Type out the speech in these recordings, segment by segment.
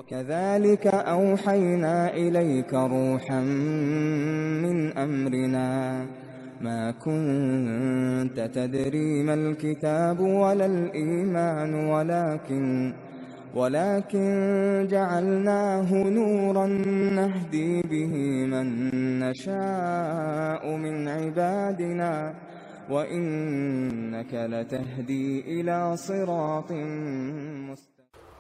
كذلك أوحينا إليك روحا من أمرنا ما كنت تدري ما الكتاب ولا الإيمان ولكن ولكن جعلناه نورا نهدي به من نشاء من عبادنا وإنك لتهدي إلى صراط مستقيم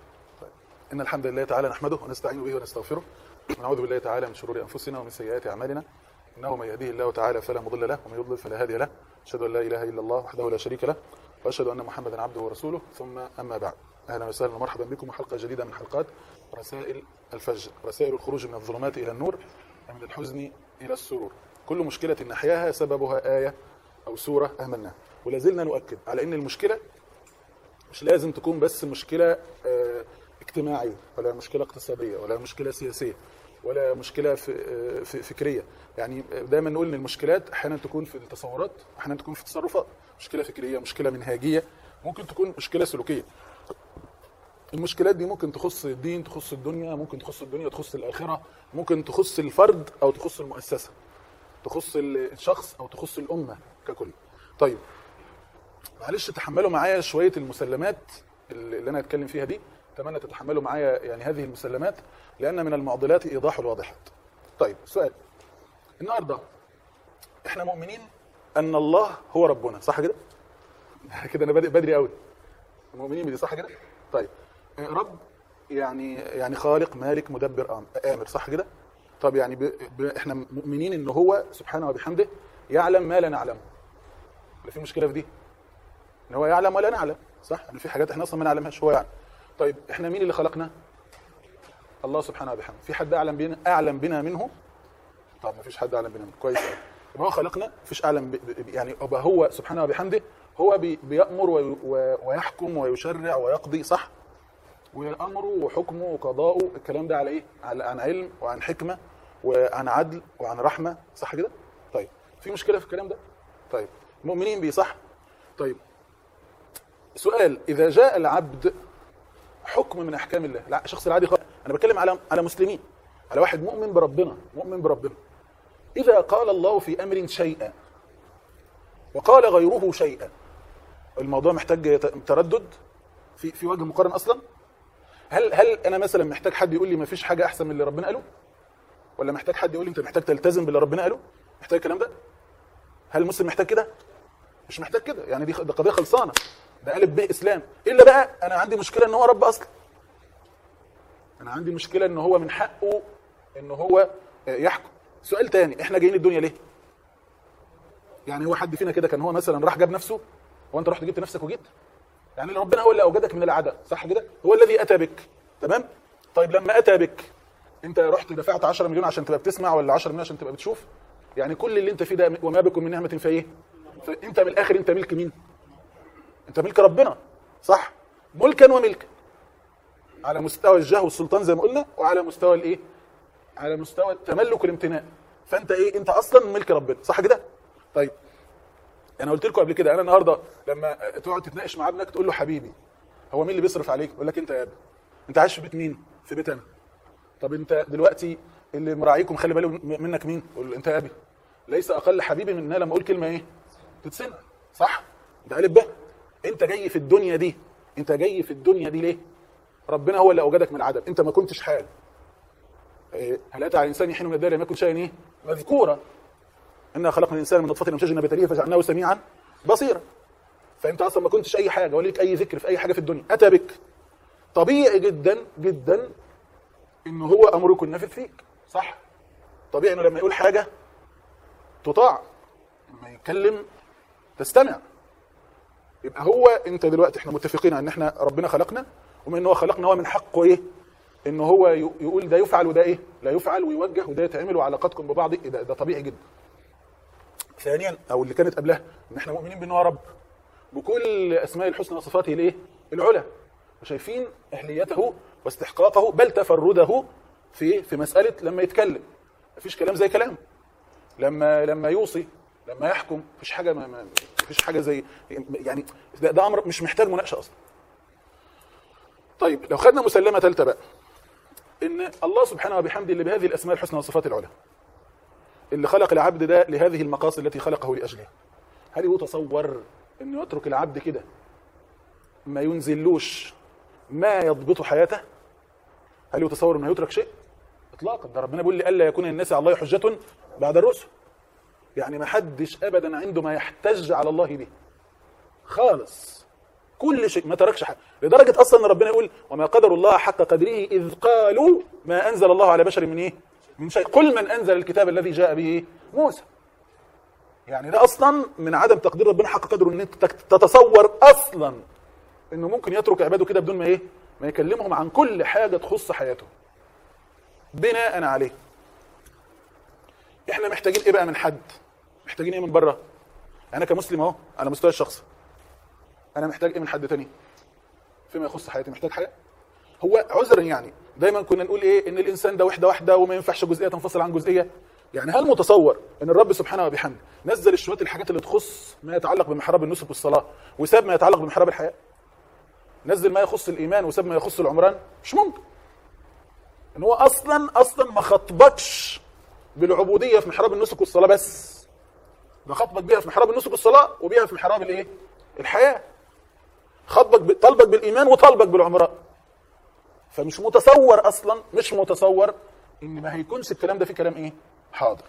إن الحمد لله تعالى نحمده ونستعين به ونستغفره ونعوذ بالله تعالى من شرور أنفسنا ومن سيئات أعمالنا إنه من يهديه الله تعالى فلا مضل له ومن يضلل فلا هادي له أشهد أن لا إله إلا الله وحده لا شريك له وأشهد أن محمدا عبده ورسوله ثم أما بعد أهلا وسهلا ومرحبا بكم وحلقة جديدة من حلقات رسائل الفجر رسائل الخروج من الظلمات إلى النور ومن الحزن إلى السرور كل مشكلة نحياها سببها آية أو سورة أهملناها ولا زلنا نؤكد على أن المشكلة مش لازم تكون بس مشكلة آه، اجتماعية ولا مشكلة اقتصادية ولا مشكلة سياسية ولا مشكلة في آه، في- فكرية يعني دايما نقول ان المشكلات احيانا تكون في التصورات احيانا تكون في التصرفات مشكلة فكرية مشكلة منهاجية ممكن تكون مشكلة سلوكية المشكلات دي ممكن تخص الدين تخص الدنيا ممكن تخص الدنيا تخص الآخرة ممكن تخص الفرد أو تخص المؤسسة تخص الشخص أو تخص الأمة ككل طيب معلش تحملوا معايا شويه المسلمات اللي انا هتكلم فيها دي اتمنى تتحملوا معايا يعني هذه المسلمات لان من المعضلات ايضاح الواضحات طيب سؤال النهارده احنا مؤمنين ان الله هو ربنا صح كده كده انا بادئ بدري قوي مؤمنين بدي صح كده طيب آه، رب يعني يعني خالق مالك مدبر آم- امر صح كده طب يعني ب... ب... احنا مؤمنين ان هو سبحانه وبحمده يعلم ما لا نعلمه ولا في مشكله في دي ان هو يعلم ولا نعلم صح ان في حاجات احنا اصلا ما نعلمهاش هو يعلم طيب احنا مين اللي خلقنا الله سبحانه وبحمده في حد اعلم بنا اعلم بنا منه طب ما فيش حد اعلم بنا منه كويس قوي يبقى هو خلقنا مفيش اعلم ب... ب... يعني يبقى هو سبحانه وبحمده هو بي... بيامر وي... و... ويحكم ويشرع ويقضي صح وامره وحكمه وقضاؤه الكلام ده على ايه على عن علم وعن حكمه وعن عدل وعن رحمه صح كده طيب في مشكله في الكلام ده طيب مؤمنين بيه صح طيب سؤال اذا جاء العبد حكم من احكام الله لا الشخص العادي خالص انا بتكلم على على مسلمين على واحد مؤمن بربنا مؤمن بربنا اذا قال الله في امر شيئا وقال غيره شيئا الموضوع محتاج ت- تردد في في وجه مقارن اصلا هل هل انا مثلا محتاج حد يقول لي ما فيش حاجه احسن من اللي ربنا قاله ولا محتاج حد يقول لي انت محتاج تلتزم باللي ربنا قاله محتاج الكلام ده هل المسلم محتاج كده مش محتاج كده يعني دي ده قضيه خلصانه ده الف ب اسلام الا بقى انا عندي مشكله ان هو رب اصلا انا عندي مشكله ان هو من حقه ان هو آه، يحكم سؤال تاني احنا جايين الدنيا ليه يعني هو حد فينا كده كان هو مثلا راح جاب نفسه وانت رحت جبت نفسك وجيت يعني ربنا هو اللي اوجدك من العدم صح كده هو الذي اتى بك تمام طيب لما اتى بك انت رحت دفعت 10 مليون عشان تبقى بتسمع ولا 10 مليون عشان تبقى بتشوف يعني كل اللي انت فيه ده وما بكم من نعمه فايه فانت من الاخر انت ملك مين انت ملك ربنا صح ملكا وملكا على مستوى الجاه والسلطان زي ما قلنا وعلى مستوى الايه على مستوى التملك والامتناع فانت ايه انت اصلا ملك ربنا صح كده طيب انا قلت لكم قبل كده انا النهارده لما تقعد تتناقش مع ابنك تقول له حبيبي هو مين اللي بيصرف عليك يقول لك انت يا ابني انت عايش في بيت مين في بيت انا طب انت دلوقتي اللي مراعيكم خلي باله منك مين يقول له انت يا ابي ليس اقل حبيبي من ان انا لما اقول كلمه ايه تتسمع صح ده الف ب انت جاي في الدنيا دي انت جاي في الدنيا دي ليه ربنا هو اللي اوجدك من العدم انت ما كنتش حال إيه، هل اتى على الانسان حين من الدهر لم يكن شيئا ايه مذكورا انا خلقنا الانسان من نطفه امشاج نبتليه فجعلناه سميعا بصيرا فانت اصلا ما كنتش اي حاجه ولا ليك اي ذكر في اي حاجه في الدنيا اتى بك طبيعي جدا جدا ان هو امره يكون نافذ فيك صح طبيعي انه لما يقول حاجه تطاع لما يتكلم تستمع يبقى هو انت دلوقتي احنا متفقين ان احنا ربنا خلقنا ومن ان هو خلقنا هو من حقه ايه ان هو ي- يقول ده يفعل وده ايه لا يفعل ويوجه وده يتعمل وعلاقتكم ببعض إيه ده, ده طبيعي جدا ثانيا او اللي كانت قبلها ان احنا مؤمنين بان هو رب بكل اسماء الحسنى وصفاته الايه العلى وشايفين اهليته واستحقاقه بل تفرده في في مساله لما يتكلم مفيش كلام زي كلام لما لما يوصي لما يحكم مفيش حاجه ما ما- مفيش حاجه زي يعني ده, ده امر مش محتاج مناقشه اصلا طيب لو خدنا مسلمه ثالثه بقى ان الله سبحانه وبحمده اللي بهذه الاسماء الحسنى والصفات العلى اللي خلق العبد ده لهذه المقاصد التي خلقه لاجلها هل يتصور انه يترك العبد كده ما ينزلوش ما يضبط حياته هل يتصور انه يترك شيء اطلاقا ده ربنا بيقول لي الا يكون الناس على الله حجه بعد الرسل يعني ما حدش ابدا عنده ما يحتج على الله به خالص كل شيء ما تركش حاجه لدرجه اصلا ان ربنا يقول وما قدر الله حق قدره اذ قالوا ما انزل الله على بشر من ايه من شيء قل من انزل الكتاب الذي جاء به موسى يعني ده اصلا من عدم تقدير ربنا حق قدره ان انت تتصور اصلا انه ممكن يترك عباده كده بدون ما ايه ما يكلمهم عن كل حاجه تخص حياته بناء عليه احنا محتاجين ايه بقى من حد محتاجين ايه من بره انا كمسلم اهو على مستوى الشخصي انا محتاج ايه من حد تاني فيما يخص حياتي محتاج حاجه هو عذرا يعني دايما كنا نقول ايه ان الانسان ده وحده واحده وما ينفعش جزئيه تنفصل عن جزئيه يعني هل متصور ان الرب سبحانه وبحمده نزل الشويه الحاجات اللي تخص ما يتعلق بمحراب النسك والصلاه وساب ما يتعلق بمحراب الحياه نزل ما يخص الايمان وساب ما يخص العمران مش ممكن ان هو اصلا اصلا ما خطبكش بالعبوديه في محراب النسك والصلاه بس ده خطبك بيها في محراب النسك والصلاه وبيها في محراب الايه الحياه خطبك ب... طلبك بالايمان وطلبك بالعمران فمش متصور اصلا مش متصور ان ما هيكونش الكلام ده فيه كلام ايه حاضر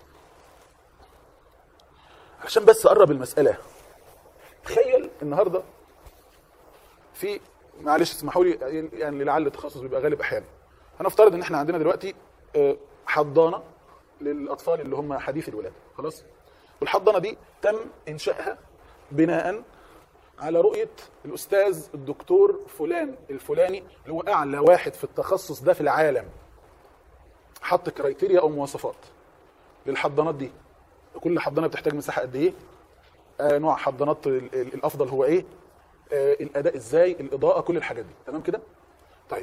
عشان بس اقرب المساله تخيل النهارده في معلش اسمحوا لي يعني لعل التخصص بيبقى غالب احيانا هنفترض ان احنا عندنا دلوقتي حضانه للاطفال اللي هم حديث الولاده خلاص والحضانه دي تم انشائها بناء على رؤيه الاستاذ الدكتور فلان الفلاني اللي هو اعلى واحد في التخصص ده في العالم حط كرايتيريا او مواصفات للحضانات دي كل حضانه بتحتاج مساحه قد ايه آه نوع حضانات الافضل هو ايه آه الاداء ازاي الاضاءه كل الحاجات دي تمام كده طيب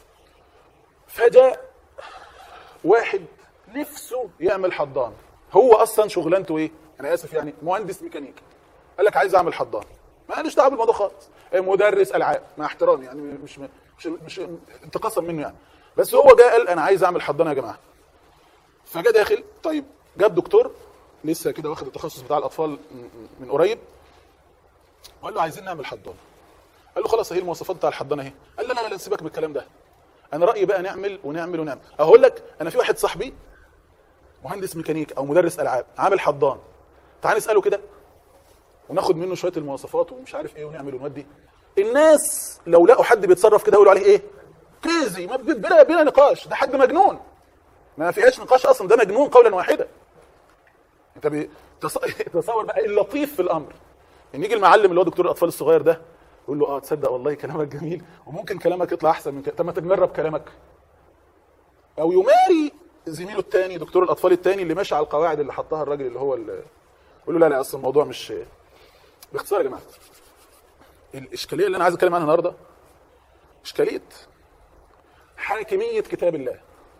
فجاء واحد نفسه يعمل حضان هو اصلا شغلانته ايه انا اسف يعني مهندس ميكانيكا قال لك عايز اعمل حضان ما قالش دعوه بالموضوع خالص مدرس العاب مع احترامي يعني مش مش مش انتقاصا منه يعني بس هو جاء قال انا عايز اعمل حضانه يا جماعه فجاء داخل طيب جاب دكتور لسه كده واخد التخصص بتاع الاطفال من قريب وقال له عايزين نعمل حضانه قال له خلاص اهي المواصفات بتاع الحضانه اهي قال لا لا لا سيبك من الكلام ده انا رايي بقى نعمل ونعمل ونعمل اقول لك انا في واحد صاحبي مهندس ميكانيك او مدرس العاب عامل حضان تعال نساله كده وناخد منه شويه المواصفات ومش عارف ايه ونعمل ونودي الناس لو لقوا حد بيتصرف كده يقولوا عليه ايه كريزي ما بلا بلا نقاش ده حد مجنون ما فيهاش نقاش اصلا ده مجنون قولا واحدا انت تصور بقى اللطيف في الامر ان يجي المعلم اللي هو دكتور الاطفال الصغير ده يقول له اه تصدق والله كلامك جميل وممكن كلامك يطلع احسن من كده طب ما تجرب كلامك او يماري زميله الثاني دكتور الاطفال الثاني اللي ماشي على القواعد اللي حطها الراجل اللي هو اللي يقول له لا لا اصل الموضوع مش باختصار يا جماعه الاشكاليه اللي انا عايز اتكلم عنها النهارده اشكاليه حاكميه كتاب الله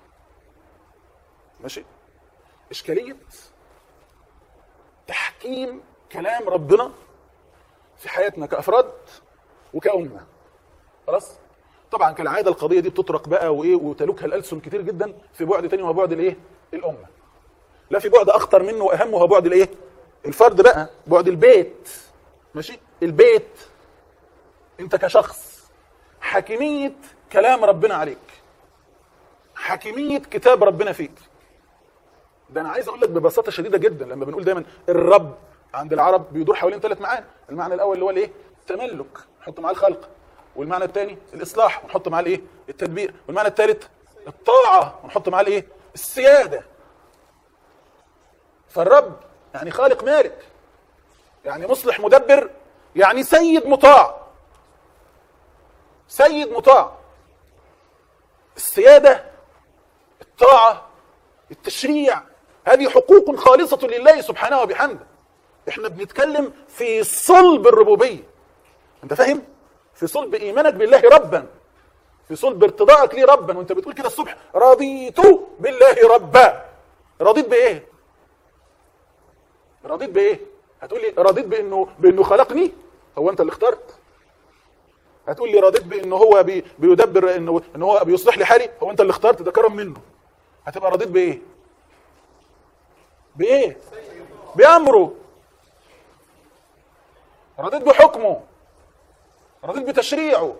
ماشي اشكاليه تحكيم كلام ربنا في حياتنا كافراد وكأمة خلاص طبعا كالعاده القضيه دي بتطرق بقى وايه وتلوكها الالسن كتير جدا في بعد تاني وهو بعد الايه الامه لا في بعد اخطر منه واهم وهو بعد الايه الفرد بقى بعد البيت ماشي البيت انت كشخص حاكميه كلام ربنا عليك حاكميه كتاب ربنا فيك ده انا عايز اقول لك ببساطه شديده جدا لما بنقول دايما الرب عند العرب بيدور حوالين ثلاث معاني المعنى الاول اللي هو الايه التملك نحط معاه الخلق والمعنى الثاني الاصلاح ونحط معاه الايه التدبير والمعنى الثالث الطاعه ونحط معاه الايه السياده فالرب يعني خالق مالك يعني مصلح مدبر يعني سيد مطاع سيد مطاع السياده الطاعه التشريع هذه حقوق خالصه لله سبحانه وبحمده احنا بنتكلم في صلب الربوبيه انت فاهم في صلب ايمانك بالله ربا في صلب ارتضاءك ليه ربا وانت بتقول كده الصبح رضيت بالله ربا رضيت بايه رضيت بايه هتقول لي رضيت بانه بانه خلقني هو انت اللي اخترت هتقول لي رضيت بان هو بي بيدبر انه ان هو بيصلح لي حالي هو انت اللي اخترت ده كرم منه هتبقى رضيت بايه بايه بامره رضيت بحكمه رضيت بتشريعه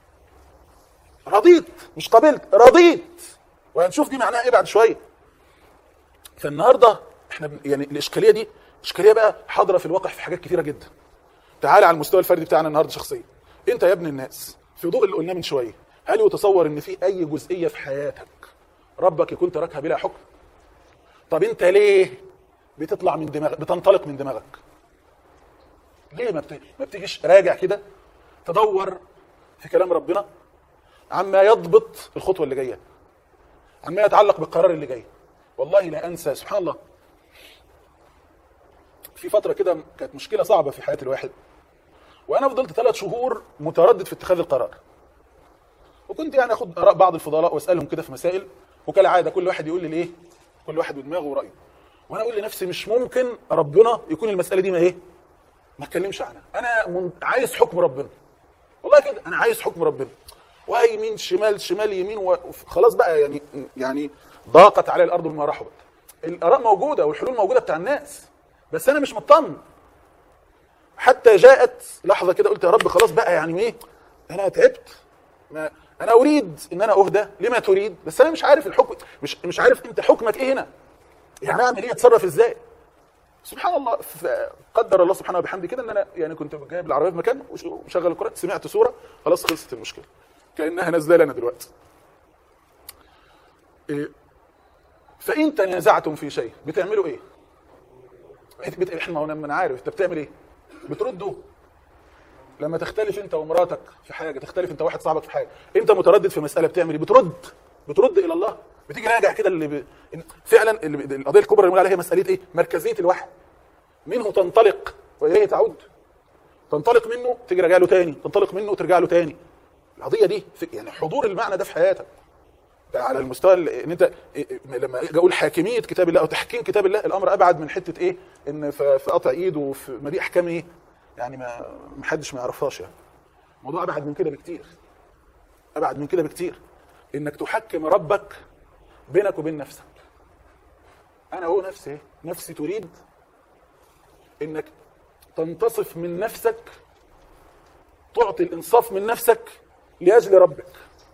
رضيت مش قبلت رضيت وهنشوف دي معناها ايه بعد شويه فالنهارده احنا بن- يعني الاشكاليه دي اشكاليه بقى حاضره في الواقع في حاجات كثيره جدا تعالى على المستوى الفردي بتاعنا النهارده شخصيا انت يا ابن الناس في ضوء اللي قلناه من شويه هل يتصور ان في اي جزئيه في حياتك ربك يكون تركها بلا حكم طب انت ليه بتطلع من دماغك بتنطلق من دماغك ليه ما, بت... ما بتيجيش راجع كده تدور في كلام ربنا عما يضبط الخطوه اللي جايه عما يتعلق بالقرار اللي جاي والله لا انسى سبحان الله في فتره كده كانت مشكله صعبه في حياه الواحد وانا فضلت ثلاث شهور متردد في اتخاذ القرار وكنت يعني اخد اراء بعض الفضلاء واسالهم كده في مسائل وكالعاده كل واحد يقول لي ليه كل واحد بدماغه ورايه وانا اقول لنفسي مش ممكن ربنا يكون المساله دي ما ايه ما اتكلمش عنها انا من... عايز حكم ربنا والله كده انا عايز حكم ربنا ويمين شمال شمال يمين وخلاص بقى يعني يعني ضاقت على الارض بما رحبت الاراء موجوده والحلول موجوده بتاع الناس بس انا مش مطمن حتى جاءت لحظه كده قلت يا رب خلاص بقى يعني ايه انا تعبت ما انا اريد ان انا اهدى لما تريد بس انا مش عارف الحكم مش مش عارف انت حكمك ايه هنا يعني اعمل ايه اتصرف ازاي سبحان الله قدر الله سبحانه وبحمده كده ان انا يعني كنت جايب العربيه في مكان وش- ومشغل القران سمعت سوره خلاص خلصت المشكله كانها نازله لنا دلوقتي إيه، فان تنازعتم في شيء بتعملوا ايه؟ بت- بت- احنا ما انا عارف انت بتعمل ايه؟ بتردوا لما تختلف انت ومراتك في حاجه تختلف انت واحد صاحبك في حاجه انت متردد في مساله بتعمل ايه بترد بترد الى الله بتيجي راجع كده اللي ب... إن- فعلا اللي ب... القضيه الكبرى اللي بنقول عليها هي مساله ايه مركزيه الوحي منه تنطلق واليه تعود تنطلق منه تيجي راجع له تاني تنطلق منه وترجع له تاني القضيه دي في يعني حضور المعنى ده في حياتك ده على المستوى ال- ان انت إيه- إيه- لما اجي اقول حاكميه كتاب الله او تحكيم كتاب الله الامر ابعد من حته ايه ان في في قطع ايد وفي ما دي احكام ايه يعني ما ما حدش ما يعرفهاش يعني الموضوع ابعد من كده بكتير ابعد من كده بكتير انك تحكم ربك بينك وبين نفسك انا هو نفسي إيه؟ نفسي تريد انك تنتصف من نفسك تعطي الانصاف من نفسك لاجل ربك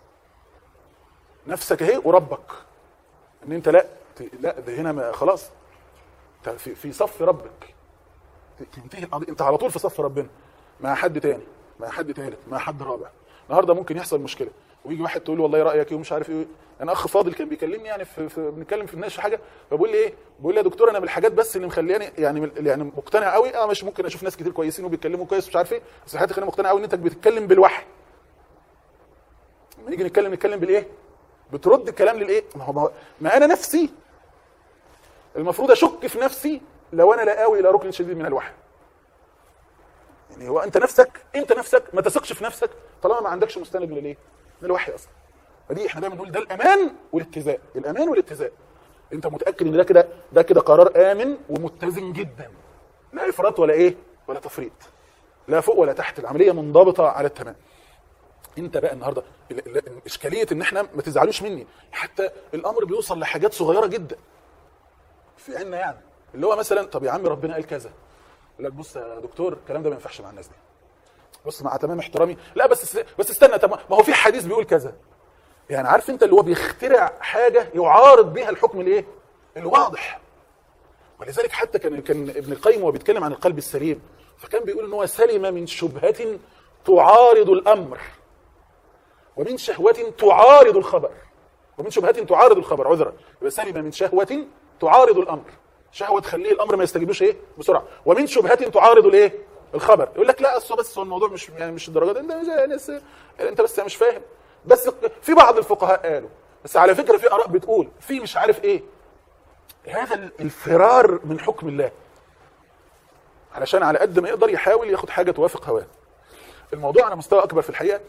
نفسك اهي وربك ان انت لا ت- لا ده هنا ما خلاص انت في, في صف ربك ت- تنتهي القضيه انت على طول في صف ربنا مع حد تاني مع حد تالت مع حد رابع النهارده ممكن يحصل مشكله ويجي واحد تقول له والله رايك ايه ومش عارف ايه انا اخ فاضل كان بيكلمني يعني في, في بنتكلم في الناس في حاجه فبقول لي ايه بقول لي يا دكتور انا من الحاجات بس اللي مخلياني يعني من- يعني مقتنع قوي اه مش ممكن اشوف ناس كتير كويسين وبيتكلموا كويس مش عارف ايه بس الحاجات اللي خلاني مقتنع قوي ان انت بتتكلم بالوحي لما نيجي نتكلم نتكلم بالايه بترد الكلام للايه ما هو ما, هو- ما انا نفسي المفروض اشك في نفسي لو انا لا اوي الى ركن شديد من الوحي يعني هو انت نفسك انت نفسك ما تثقش في نفسك طالما ما عندكش مستند من الايه من الوحي اصلا فدي احنا دايما نقول ده الامان والاتزان الامان والاتزان انت متاكد ان ده كده ده كده قرار امن ومتزن جدا لا افراط ولا ايه ولا تفريط لا فوق ولا تحت العمليه منضبطه على التمام انت بقى النهارده ال- ال- اشكاليه ان احنا ما تزعلوش مني حتى الامر بيوصل لحاجات صغيره جدا في عنا يعني اللي هو مثلا طب يا عم ربنا قال كذا يقول لك بص يا دكتور الكلام ده ما ينفعش مع الناس دي بص مع تمام احترامي لا بس بس استنى طب ما هو في حديث بيقول كذا يعني عارف انت اللي هو بيخترع حاجه يعارض بيها الحكم الايه الواضح ولذلك حتى كان كان ابن القيم وهو بيتكلم عن القلب السليم فكان بيقول ان هو سلم من شبهه تعارض الامر ومن شهوة تعارض الخبر ومن شبهة تعارض الخبر عذرا يبقى سلم من شهوة تعارض الأمر شهوة تخليه الأمر ما يستجيبوش إيه بسرعة ومن شبهة تعارض الإيه الخبر يقول لك لا أصل بس هو الموضوع مش يعني مش الدرجة دي انت ناس انت بس مش فاهم بس في بعض الفقهاء قالوا بس على فكرة في آراء بتقول في مش عارف إيه هذا الفرار من حكم الله علشان على قد ما يقدر يحاول ياخد حاجة توافق هواه الموضوع على مستوى أكبر في الحقيقة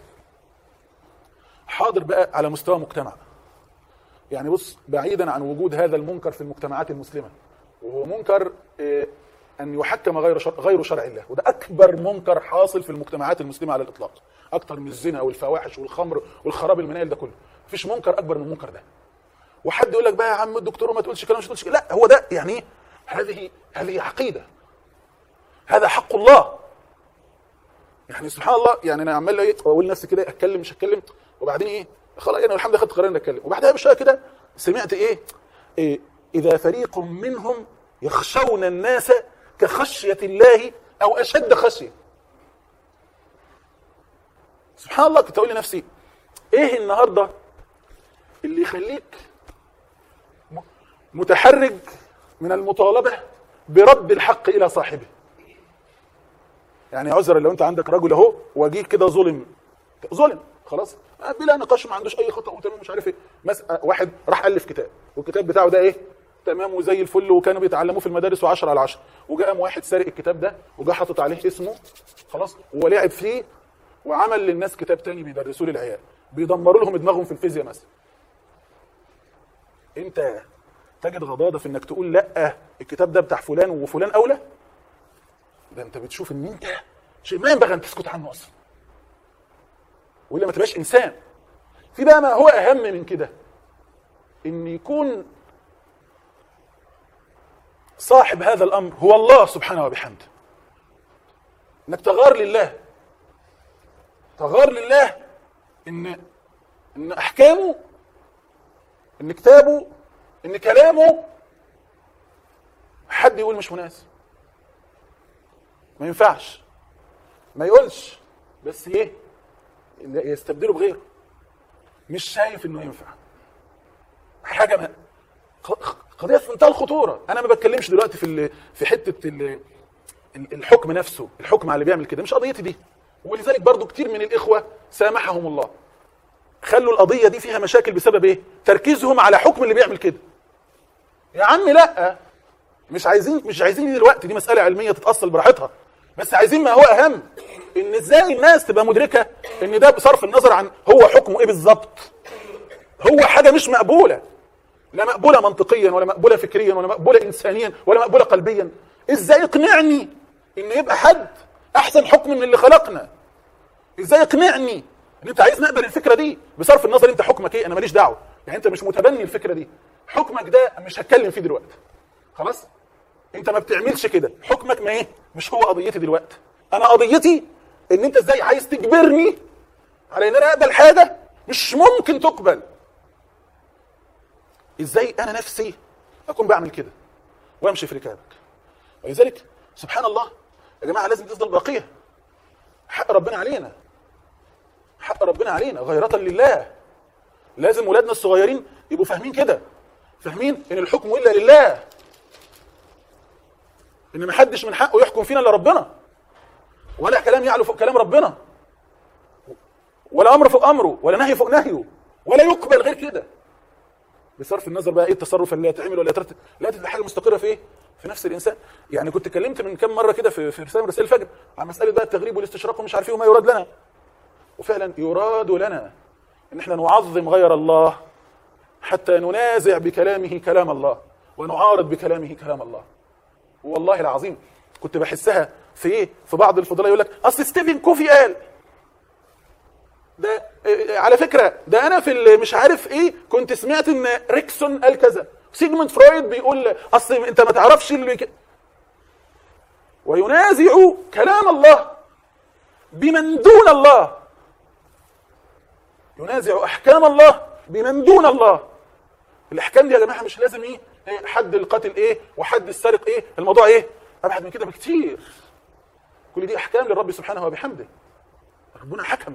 حاضر بقى على مستوى مجتمع يعني بص بعيدا عن وجود هذا المنكر في المجتمعات المسلمه وهو منكر آه، ان يحكم غير شرع غير شرع الله وده اكبر منكر حاصل في المجتمعات المسلمه على الاطلاق اكتر من الزنا والفواحش والخمر والخراب المنايل ده كله مفيش منكر اكبر من المنكر ده وحد يقول لك بقى يا عم الدكتور ما تقولش كلام مش تقولش كلام. لا هو ده يعني ايه هذه هذه عقيده هذا حق الله يعني سبحان الله يعني انا عمال ايه اقول لنفسي كده اتكلم مش اتكلم وبعدين ايه خلاص انا الحمد لله خدت قرار اني اتكلم وبعدها بشويه كده سمعت ايه, إيه اذا فريق منهم يخشون الناس كخشيه الله او اشد خشيه سبحان الله كنت اقول لنفسي ايه النهارده اللي يخليك م- متحرج من المطالبه برد الحق الى صاحبه يعني عذرا لو انت عندك رجل اهو وجيه كده ظلم ظلم خلاص بلا نقاش ما عندوش اي خطا وتمام مش عارف ايه مس... واحد راح الف كتاب والكتاب بتاعه ده ايه تمام وزي الفل وكانوا بيتعلموه في المدارس و10 على 10 وجاء قام واحد سارق الكتاب ده وجا حاطط عليه اسمه خلاص ولعب فيه وعمل للناس كتاب تاني بيدرسوه للعيال بيدمروا لهم دماغهم في الفيزياء مثلا انت تجد غضاضه في انك تقول لا الكتاب ده بتاع فلان وفلان اولى ده انت بتشوف ان انت شيء ما ينبغي ان تسكت عنه اصلا والا ما تبقاش انسان في بقى ما هو اهم من كده ان يكون صاحب هذا الامر هو الله سبحانه وبحمده انك تغار لله تغار لله ان ان احكامه ان كتابه ان كلامه حد يقول مش مناسب ما ينفعش ما يقولش بس ايه يستبدله بغيره مش شايف انه ينفع حاجه ما ق- قضيه في منتهى الخطوره انا ما بتكلمش دلوقتي في ال- في حته ال- ال- الحكم نفسه الحكم على اللي بيعمل كده مش قضيتي دي ولذلك برضو كتير من الاخوه سامحهم الله خلوا القضيه دي فيها مشاكل بسبب ايه تركيزهم على حكم اللي بيعمل كده يا عم لا مش عايزين مش عايزين دي دلوقتي دي مساله علميه تتاصل براحتها بس عايزين ما هو اهم ان ازاي الناس تبقى مدركه ان ده بصرف النظر عن هو حكمه ايه بالظبط هو حاجه مش مقبوله لا مقبوله منطقيا ولا مقبوله فكريا ولا مقبوله انسانيا ولا مقبوله قلبيا ازاي يقنعني ان يبقى حد احسن حكم من اللي خلقنا ازاي يقنعني ان انت عايز نقبل الفكره دي بصرف النظر انت حكمك ايه انا ماليش دعوه يعني انت مش متبني الفكره دي حكمك ده مش هتكلم فيه دلوقتي خلاص انت ما بتعملش كده حكمك ما ايه مش هو قضيتي دلوقتي انا قضيتي ان انت ازاي عايز تجبرني على ان انا اقبل حاجه مش ممكن تقبل ازاي انا نفسي اكون بعمل كده وامشي في ركابك ولذلك سبحان الله يا جماعه لازم تفضل باقيه حق ربنا علينا حق ربنا علينا غيرة لله لازم ولادنا الصغيرين يبقوا فاهمين كده فاهمين ان الحكم الا لله ان ما حدش من حقه يحكم فينا الا ربنا ولا كلام يعلو فوق كلام ربنا ولا امر فوق امره ولا نهي فوق نهيه ولا يقبل غير كده بصرف النظر بقى ايه التصرف اللي هيتعمل ولا يترتب لا تبقى حاجه مستقره في ايه في نفس الانسان يعني كنت اتكلمت من كام مره كده في في رساله من رسائل الفجر عن مساله بقى التغريب والاستشراق ومش عارف ايه وما يراد لنا وفعلا يراد لنا ان احنا نعظم غير الله حتى ننازع بكلامه كلام الله ونعارض بكلامه كلام الله والله العظيم كنت بحسها في ايه في بعض الفضلاء يقول لك اصل ستيفن كوفي قال ده إيه، على فكره ده انا في ال- مش عارف ايه كنت سمعت ان ريكسون قال كذا سيجموند فرويد بيقول اصل انت ما تعرفش اللي ك... وينازع كلام الله بمن دون الله ينازع احكام الله بمن دون الله الاحكام دي يا جماعه مش لازم ايه إيه، حد القاتل ايه وحد السارق ايه الموضوع ايه ابعد من كده بكتير كل دي احكام للرب سبحانه وبحمده ربنا حكم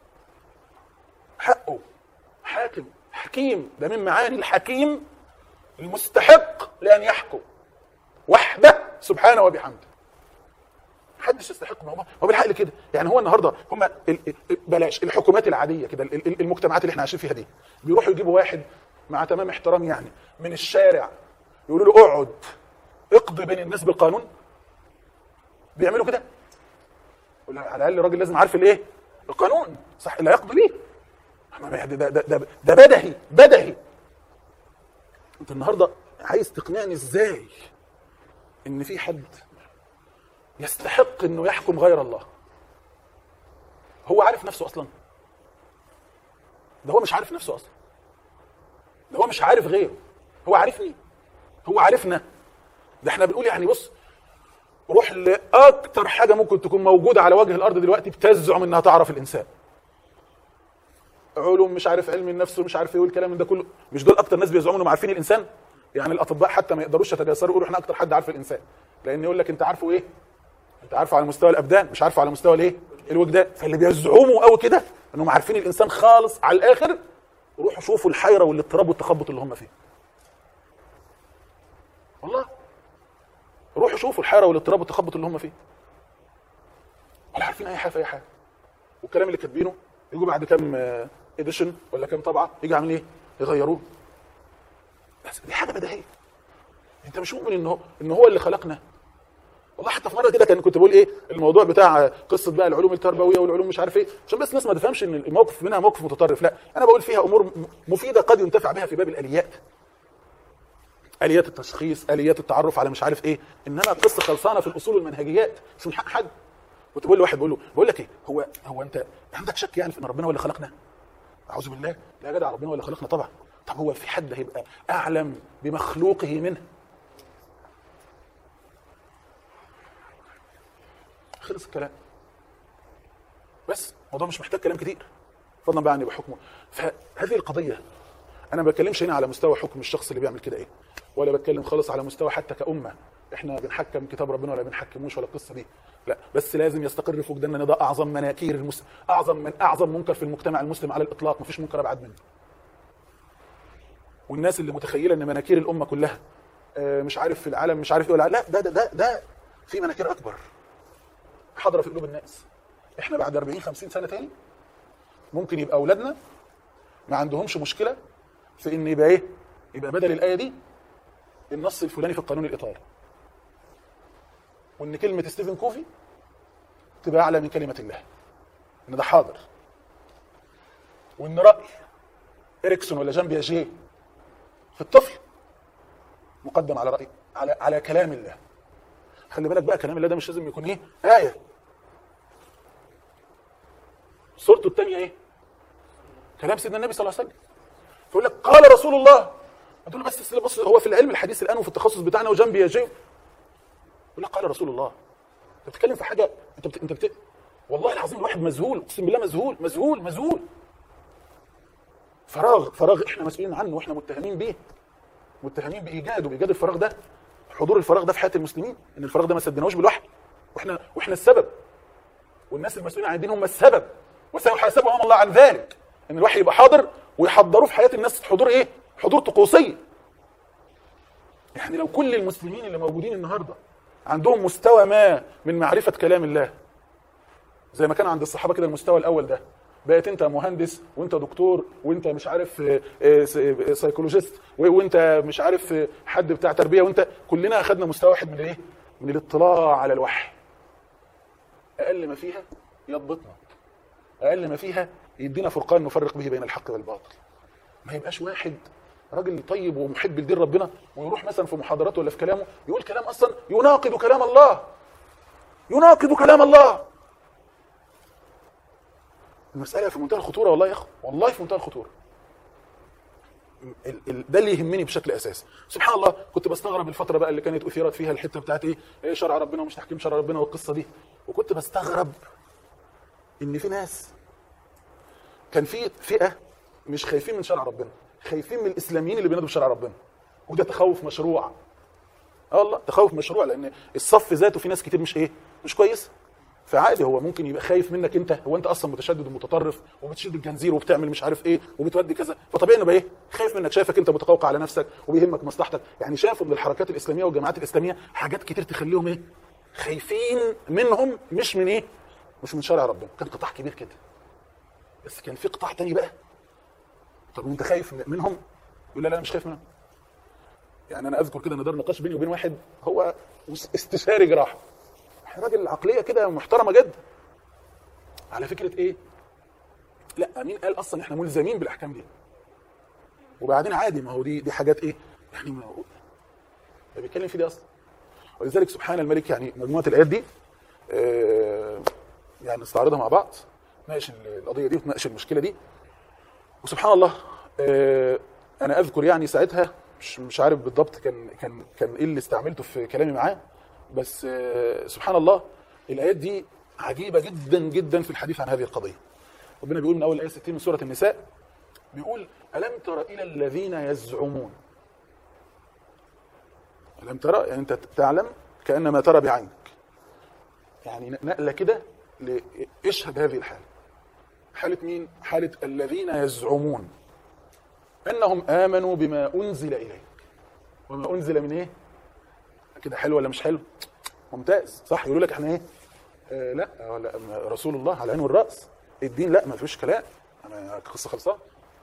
حقه حاكم حكيم ده من معاني الحكيم المستحق لان يحكم وحده سبحانه وبحمده محدش يستحق ما هو هو بالحق كده يعني هو النهارده هم ال- ال- بلاش الحكومات العاديه كده ال- ال- المجتمعات اللي احنا عايشين فيها دي بيروحوا يجيبوا واحد مع تمام احترامي يعني من الشارع يقولوا له اقعد اقضي بين الناس بالقانون بيعملوا كده يقول له على الاقل الراجل لازم عارف الايه القانون صح اللي هيقضي بيه ما ده ده ده, ده, ده بدهي بدهي انت النهارده عايز تقنعني ازاي ان في حد يستحق انه يحكم غير الله هو عارف نفسه اصلا ده هو مش عارف نفسه اصلا ده هو مش عارف غيره هو عارفني هو عارفنا ده احنا بنقول يعني بص روح لاكتر حاجه ممكن تكون موجوده على وجه الارض دلوقتي بتزعم انها تعرف الانسان علوم مش عارف علم النفس ومش عارف ايه والكلام من ده كله مش دول اكتر ناس بيزعموا انهم عارفين الانسان يعني الاطباء حتى ما يقدروش يتجاسروا يقولوا احنا اكتر حد عارف الانسان لان يقول لك انت عارفه ايه انت عارفه على مستوى الابدان مش عارفه على مستوى الايه الوجدان فاللي بيزعموا قوي كده انهم عارفين الانسان خالص على الاخر روحوا شوفوا الحيره والاضطراب والتخبط اللي هم فيه والله روحوا شوفوا الحيره والاضطراب والتخبط اللي هم فيه ولا عارفين اي حاجه في اي حاجه والكلام اللي كاتبينه يجوا بعد كام اديشن ولا كام طبعه يجي عامل ايه يغيروه بس دي حاجه بديهيه انت مش مؤمن ان هو ان هو اللي خلقنا والله حتى في مره كده كان كنت بقول ايه الموضوع بتاع قصه بقى العلوم التربويه والعلوم مش عارف ايه عشان بس الناس ما تفهمش ان الموقف منها موقف متطرف لا انا بقول فيها امور م- مفيده قد ينتفع بها في باب الاليات اليات التشخيص اليات التعرف على مش عارف ايه انما قصه خلصانه في الاصول والمنهجيات مش من حق حد كنت بقول لواحد بقول له بقول لك ايه هو هو انت عندك شك يعني في ان ربنا هو اللي خلقنا اعوذ بالله لا يا جدع ربنا هو اللي خلقنا طبعا طب هو في حد هيبقى اعلم بمخلوقه منه خلص الكلام بس الموضوع مش محتاج كلام كتير فضلا بقى عن يبقى حكمه فهذه القضيه انا ما بتكلمش هنا على مستوى حكم الشخص اللي بيعمل كده ايه ولا بتكلم خالص على مستوى حتى كأمة احنا بنحكم كتاب ربنا ولا بنحكموش ولا القصه دي لا بس لازم يستقر في وجداننا ان ده اعظم مناكير المس... اعظم من اعظم منكر في المجتمع المسلم على الاطلاق مفيش منكر ابعد منه والناس اللي متخيله ان مناكير الامه كلها آه، مش عارف في العالم مش عارف ايه ولا لا ده ده ده, ده في مناكير اكبر حاضره في قلوب الناس احنا بعد 40 50 سنه تاني ممكن يبقى اولادنا ما عندهمش مشكله في ان يبقى ايه يبقى بدل الايه دي النص الفلاني في القانون الايطالي وان كلمه ستيفن كوفي تبقى اعلى من كلمه الله ان ده حاضر وان راي اريكسون ولا جان بياجيه في الطفل مقدم على راي على على كلام الله خلي بالك بقى كلام الله ده مش لازم يكون ايه ايه صورته الثانيه ايه كلام سيدنا النبي صلى الله عليه وسلم فيقول لك قال رسول الله تقول له بس بص هو في العلم الحديث الان وفي التخصص بتاعنا وجنبي يا جيم يقول لك قال رسول الله انت بتتكلم في حاجه انت بت... انت بت... والله العظيم الواحد مذهول اقسم بالله مذهول مذهول مذهول فراغ فراغ احنا مسؤولين عنه واحنا متهمين بيه متهمين بايجاده بايجاد الفراغ ده حضور الفراغ ده في حياه المسلمين ان الفراغ ده ما سدناهوش بالوحي واحنا واحنا السبب والناس المسؤولين عن الدين هم السبب وسيحاسبهم الله عن ذلك ان الوحي يبقى حاضر ويحضروه في حياه الناس حضور ايه حضور طقوسي يعني لو كل المسلمين اللي موجودين النهارده عندهم مستوى ما من معرفه كلام الله زي ما كان عند الصحابه كده المستوى الاول ده بقيت انت مهندس وانت دكتور وانت مش عارف آه، آه، آه، سايكولوجيست و- وانت مش عارف آه، حد بتاع تربيه وانت كلنا اخذنا مستوى واحد من الايه؟ من الاطلاع على الوحي. اقل ما فيها يضبطنا. اقل ما فيها يدينا فرقان نفرق به بين الحق والباطل. ما يبقاش واحد راجل طيب ومحب لدين ربنا ويروح مثلا في محاضراته ولا في كلامه يقول كلام اصلا يناقض كلام الله. يناقض كلام الله. المسألة في منتهى الخطورة والله يا أخو والله في منتهى الخطورة ال- ال- ده اللي يهمني بشكل اساسي سبحان الله كنت بستغرب الفتره بقى اللي كانت اثيرت فيها الحته بتاعت ايه إيه شرع ربنا ومش تحكيم شرع ربنا والقصه دي وكنت بستغرب ان في ناس كان في فئه مش خايفين من شرع ربنا خايفين من الاسلاميين اللي بينادوا بشرع ربنا وده تخوف مشروع اه والله تخوف مشروع لان الصف ذاته في ناس كتير مش ايه مش كويس فعادي هو ممكن يبقى خايف منك انت هو انت اصلا متشدد ومتطرف وبتشد الجنزير وبتعمل مش عارف ايه وبتودي كذا فطبيعي انه بقى ايه خايف منك شايفك انت متقوقع على نفسك وبيهمك مصلحتك يعني شافوا من الحركات الاسلاميه والجماعات الاسلاميه حاجات كتير تخليهم ايه خايفين منهم مش من ايه مش من شرع ربنا كان قطاع كبير كده بس كان في قطاع تاني بقى طب وانت خايف منهم يقول لا لا أنا مش خايف منهم يعني انا اذكر كده ان دار نقاش بيني وبين واحد هو استشاري جراحه راجل عقليه كده محترمه جدا على فكره ايه لا مين قال اصلا احنا ملزمين بالاحكام دي وبعدين عادي ما هو دي دي حاجات ايه يعني ما هو ده بيتكلم في دي اصلا ولذلك سبحان الملك يعني مجموعه الايات دي آه يعني نستعرضها مع بعض وتناقش القضيه دي وتناقش المشكله دي وسبحان الله آه، انا اذكر يعني ساعتها مش مش عارف بالضبط كان كان كان ايه اللي استعملته في كلامي معاه بس آه، سبحان الله الايات دي عجيبه جدا جدا في الحديث عن هذه القضيه ربنا بيقول من اول ايه 60 من سوره النساء بيقول الم تر الى الذين يزعمون الم ترى يعني انت تعلم كانما ترى بعينك يعني نقله كده ل- اشهد هذه الحاله حاله مين حاله الذين يزعمون انهم امنوا بما انزل اليك وما انزل من ايه كده حلو ولا مش حلو ممتاز صح يقولوا لك احنا ايه آه لا آه لا أما رسول الله على العين والراس الدين لا ما فيش كلام انا قصه خلصان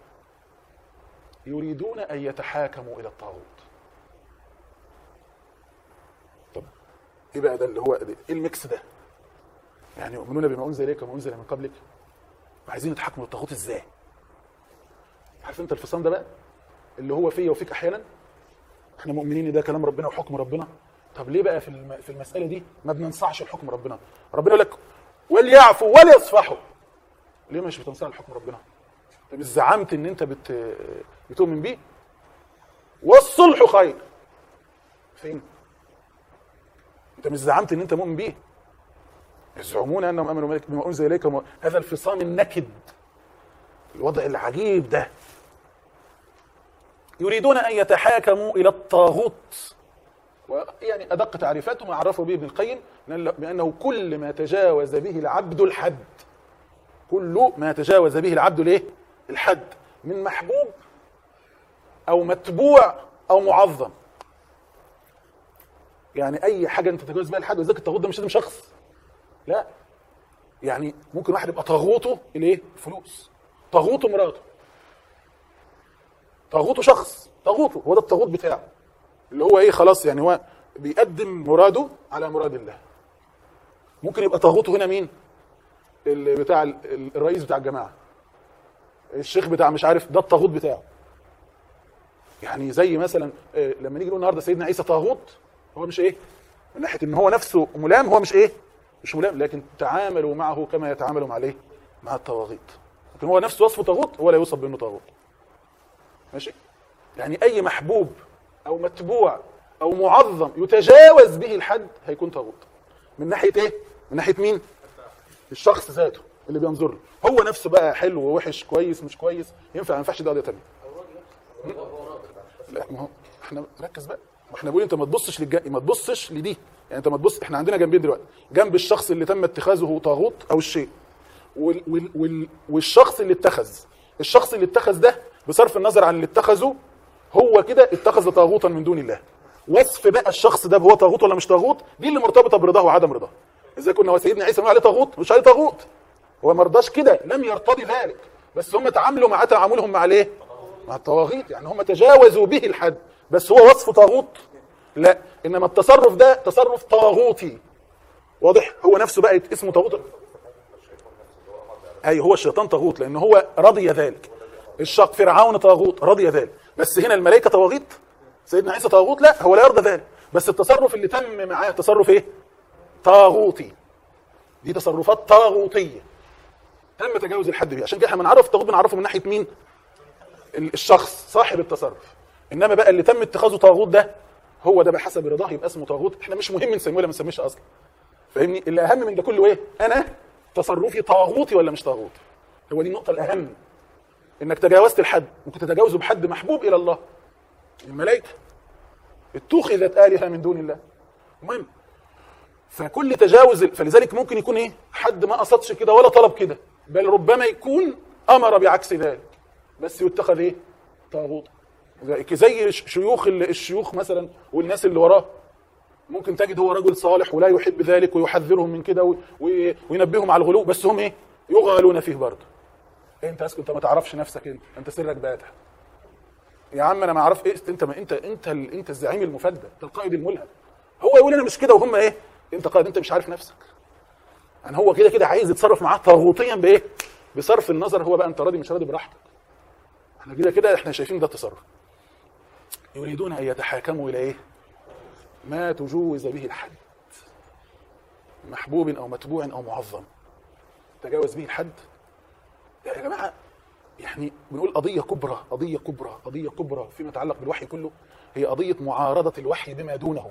يريدون ان يتحاكموا الى الطاغوت طب ايه بقى ده اللي هو ده؟ ايه الميكس ده يعني يؤمنون بما انزل اليك وما انزل من قبلك وعايزين يتحكموا للطاغوت ازاي عارف انت الفصام ده بقى اللي هو فيا وفيك احيانا احنا مؤمنين ان ده كلام ربنا وحكم ربنا طب ليه بقى في الم- في المساله دي ما بننصحش الحكم ربنا ربنا يقول لك وليعفوا وليصفحوا ليه مش بتنصح الحكم ربنا انت مش زعمت ان انت بت بتؤمن بيه والصلح خير فين انت مش زعمت ان انت مؤمن بيه يزعمون انهم امنوا بما انزل اليك وما- هذا الفصام النكد الوضع العجيب ده يريدون ان يتحاكموا الى الطاغوت ويعني ادق تعريفاته ما عرفه به ابن القيم بأن- بانه كل ما تجاوز به العبد الحد كل ما تجاوز به العبد الايه الحد من محبوب او متبوع او معظم يعني اي حاجه انت تتجاوز بها الحد وذلك الطاغوت ده مش لازم شخص لا يعني ممكن واحد يبقى طاغوته الايه فلوس طاغوته مراته طاغوته شخص طاغوته هو ده الطاغوت بتاعه اللي هو ايه خلاص يعني هو بيقدم مراده على مراد الله ممكن يبقى طاغوته هنا مين اللي بتاع ال- ال- الرئيس بتاع الجماعه الشيخ بتاع مش عارف ده الطاغوت بتاعه يعني زي مثلا آه، لما نيجي نقول النهارده سيدنا عيسى طاغوت هو مش ايه من ناحيه ان هو نفسه ملام هو مش ايه مش ملام لكن تعاملوا معه كما يتعاملوا مع الايه مع الطواغيت لكن هو نفسه وصفه طاغوت هو لا يوصف بانه طاغوت ماشي يعني اي محبوب او متبوع او معظم يتجاوز به الحد هيكون طاغوت من ناحيه ايه من ناحيه مين الشخص ذاته اللي بينظر له هو نفسه بقى حلو ووحش كويس مش كويس ينفع ما ينفعش ده قضيه ثانيه لا ما هو احنا ركز بقى ما احنا بنقول انت ما تبصش للج... ما تبصش لدي يعني انت ما تبص احنا عندنا جنبين دلوقتي جنب الشخص اللي تم اتخاذه طاغوت او الشيء وال... وال... وال... والشخص اللي اتخذ الشخص اللي اتخذ ده بصرف النظر عن اللي اتخذه هو كده اتخذ طاغوتا من دون الله وصف بقى الشخص ده هو طاغوت ولا مش طاغوت دي اللي مرتبطه برضاه وعدم رضاه اذا كنا هو سيدنا عيسى بنقول عليه طاغوت مش عليه طاغوت هو ما رضاش كده لم يرتضي ذلك بس هم تعاملوا مع تعاملهم مع الايه مع الطواغيت يعني هم تجاوزوا به الحد بس هو وصف طاغوت لا انما التصرف ده تصرف طاغوتي واضح هو نفسه بقى اسمه طاغوت اي هو الشيطان طاغوت لان هو رضي ذلك الشق فرعون طاغوت رضي ذلك بس هنا الملائكه طواغيت سيدنا عيسى طاغوت لا هو لا يرضى ذلك بس التصرف اللي تم معاه تصرف ايه طاغوتي دي تصرفات طاغوتيه تم تجاوز الحد بيه عشان كده احنا بنعرف الطاغوت بنعرفه من ناحيه مين ال- الشخص صاحب التصرف انما بقى اللي تم اتخاذه طاغوت ده هو ده بحسب رضاه يبقى اسمه طاغوت احنا مش مهم نسميه ولا ما نسميش اصلا فاهمني اللي اهم من ده كله ايه انا تصرفي طاغوتي ولا مش طاغوت هو دي النقطه الاهم انك تجاوزت الحد ممكن تتجاوزه بحد محبوب الى الله الملائكه اتخذت الهه من دون الله المهم فكل تجاوز فلذلك ممكن يكون ايه حد ما قصدش كده ولا طلب كده بل ربما يكون امر بعكس ذلك بس يتخذ ايه طاغوت زي- زي ش- شيوخ ال- الشيوخ مثلا والناس اللي وراه ممكن تجد هو رجل صالح ولا يحب ذلك ويحذرهم من كده و- و- وينبههم على الغلو بس هم ايه يغالون فيه برضه انت اسكت انت ما تعرفش نفسك انت انت سرك باتح يا عم انا ما اعرف ايه انت ما انت انت ال- انت الزعيم المفدى انت القائد الملهم هو يقول انا مش كده وهم ايه انت قائد انت مش عارف نفسك يعني هو كده كده عايز يتصرف معاه طاغوتيا بايه بصرف النظر هو بقى انت راضي مش راضي براحتك احنا كده كده احنا شايفين ده التصرف يريدون ان يتحاكموا الى ايه ما تجوز به الحد محبوب او متبوع او معظم تجاوز به الحد يا جماعه يعني بنقول قضيه كبرى قضيه كبرى قضيه كبرى فيما يتعلق بالوحي كله هي قضيه معارضه الوحي بما دونه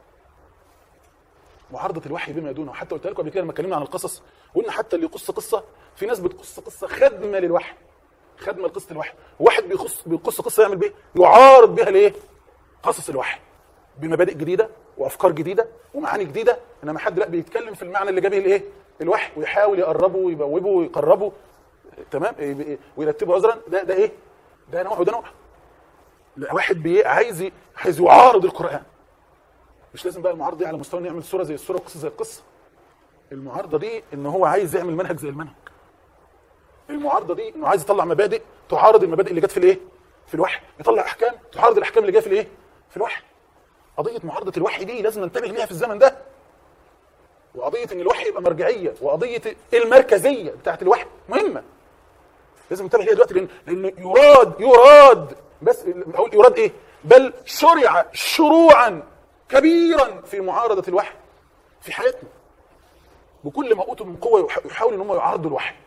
معارضه الوحي بما دونه حتى قلت لكم قبل كده لما اتكلمنا عن القصص قلنا حتى اللي يقص قصه في ناس بتقص قصه خدمه للوحي خدمه لقصه الوحي واحد بيقص بيقص قصه يعمل بيه يعارض بها الايه قصص الوحي بمبادئ جديده وافكار جديده ومعاني جديده انما حد لا بيتكلم في المعنى اللي جابه الايه الوحي ويحاول يقربه ويبوبه ويقربه تمام إيه، ويرتبه عذرا ده ده ايه ده نوع وده نوع لا واحد بي عايز ي- عايز يعارض القران مش لازم بقى المعارضه دي على مستوى انه يعمل صوره زي الصوره وقصه زي القصه المعارضه دي ان هو عايز يعمل منهج زي المنهج المعارضه دي انه عايز يطلع مبادئ تعارض المبادئ اللي جت في الايه في الوحي يطلع احكام تعارض الاحكام اللي جايه في الايه في الوحي قضيه معارضه الوحي دي لازم ننتبه ليها في الزمن ده وقضيه ان الوحي يبقى مرجعيه وقضيه المركزيه بتاعت الوحي مهمه لازم ننتبه ليها دلوقتي لان لان يراد يراد بس اقول يراد ايه بل شرع شروعا كبيرا في معارضه الوحي في حياتنا بكل ما اوتوا من قوه يح- يحاول ان هم يعارضوا الوحي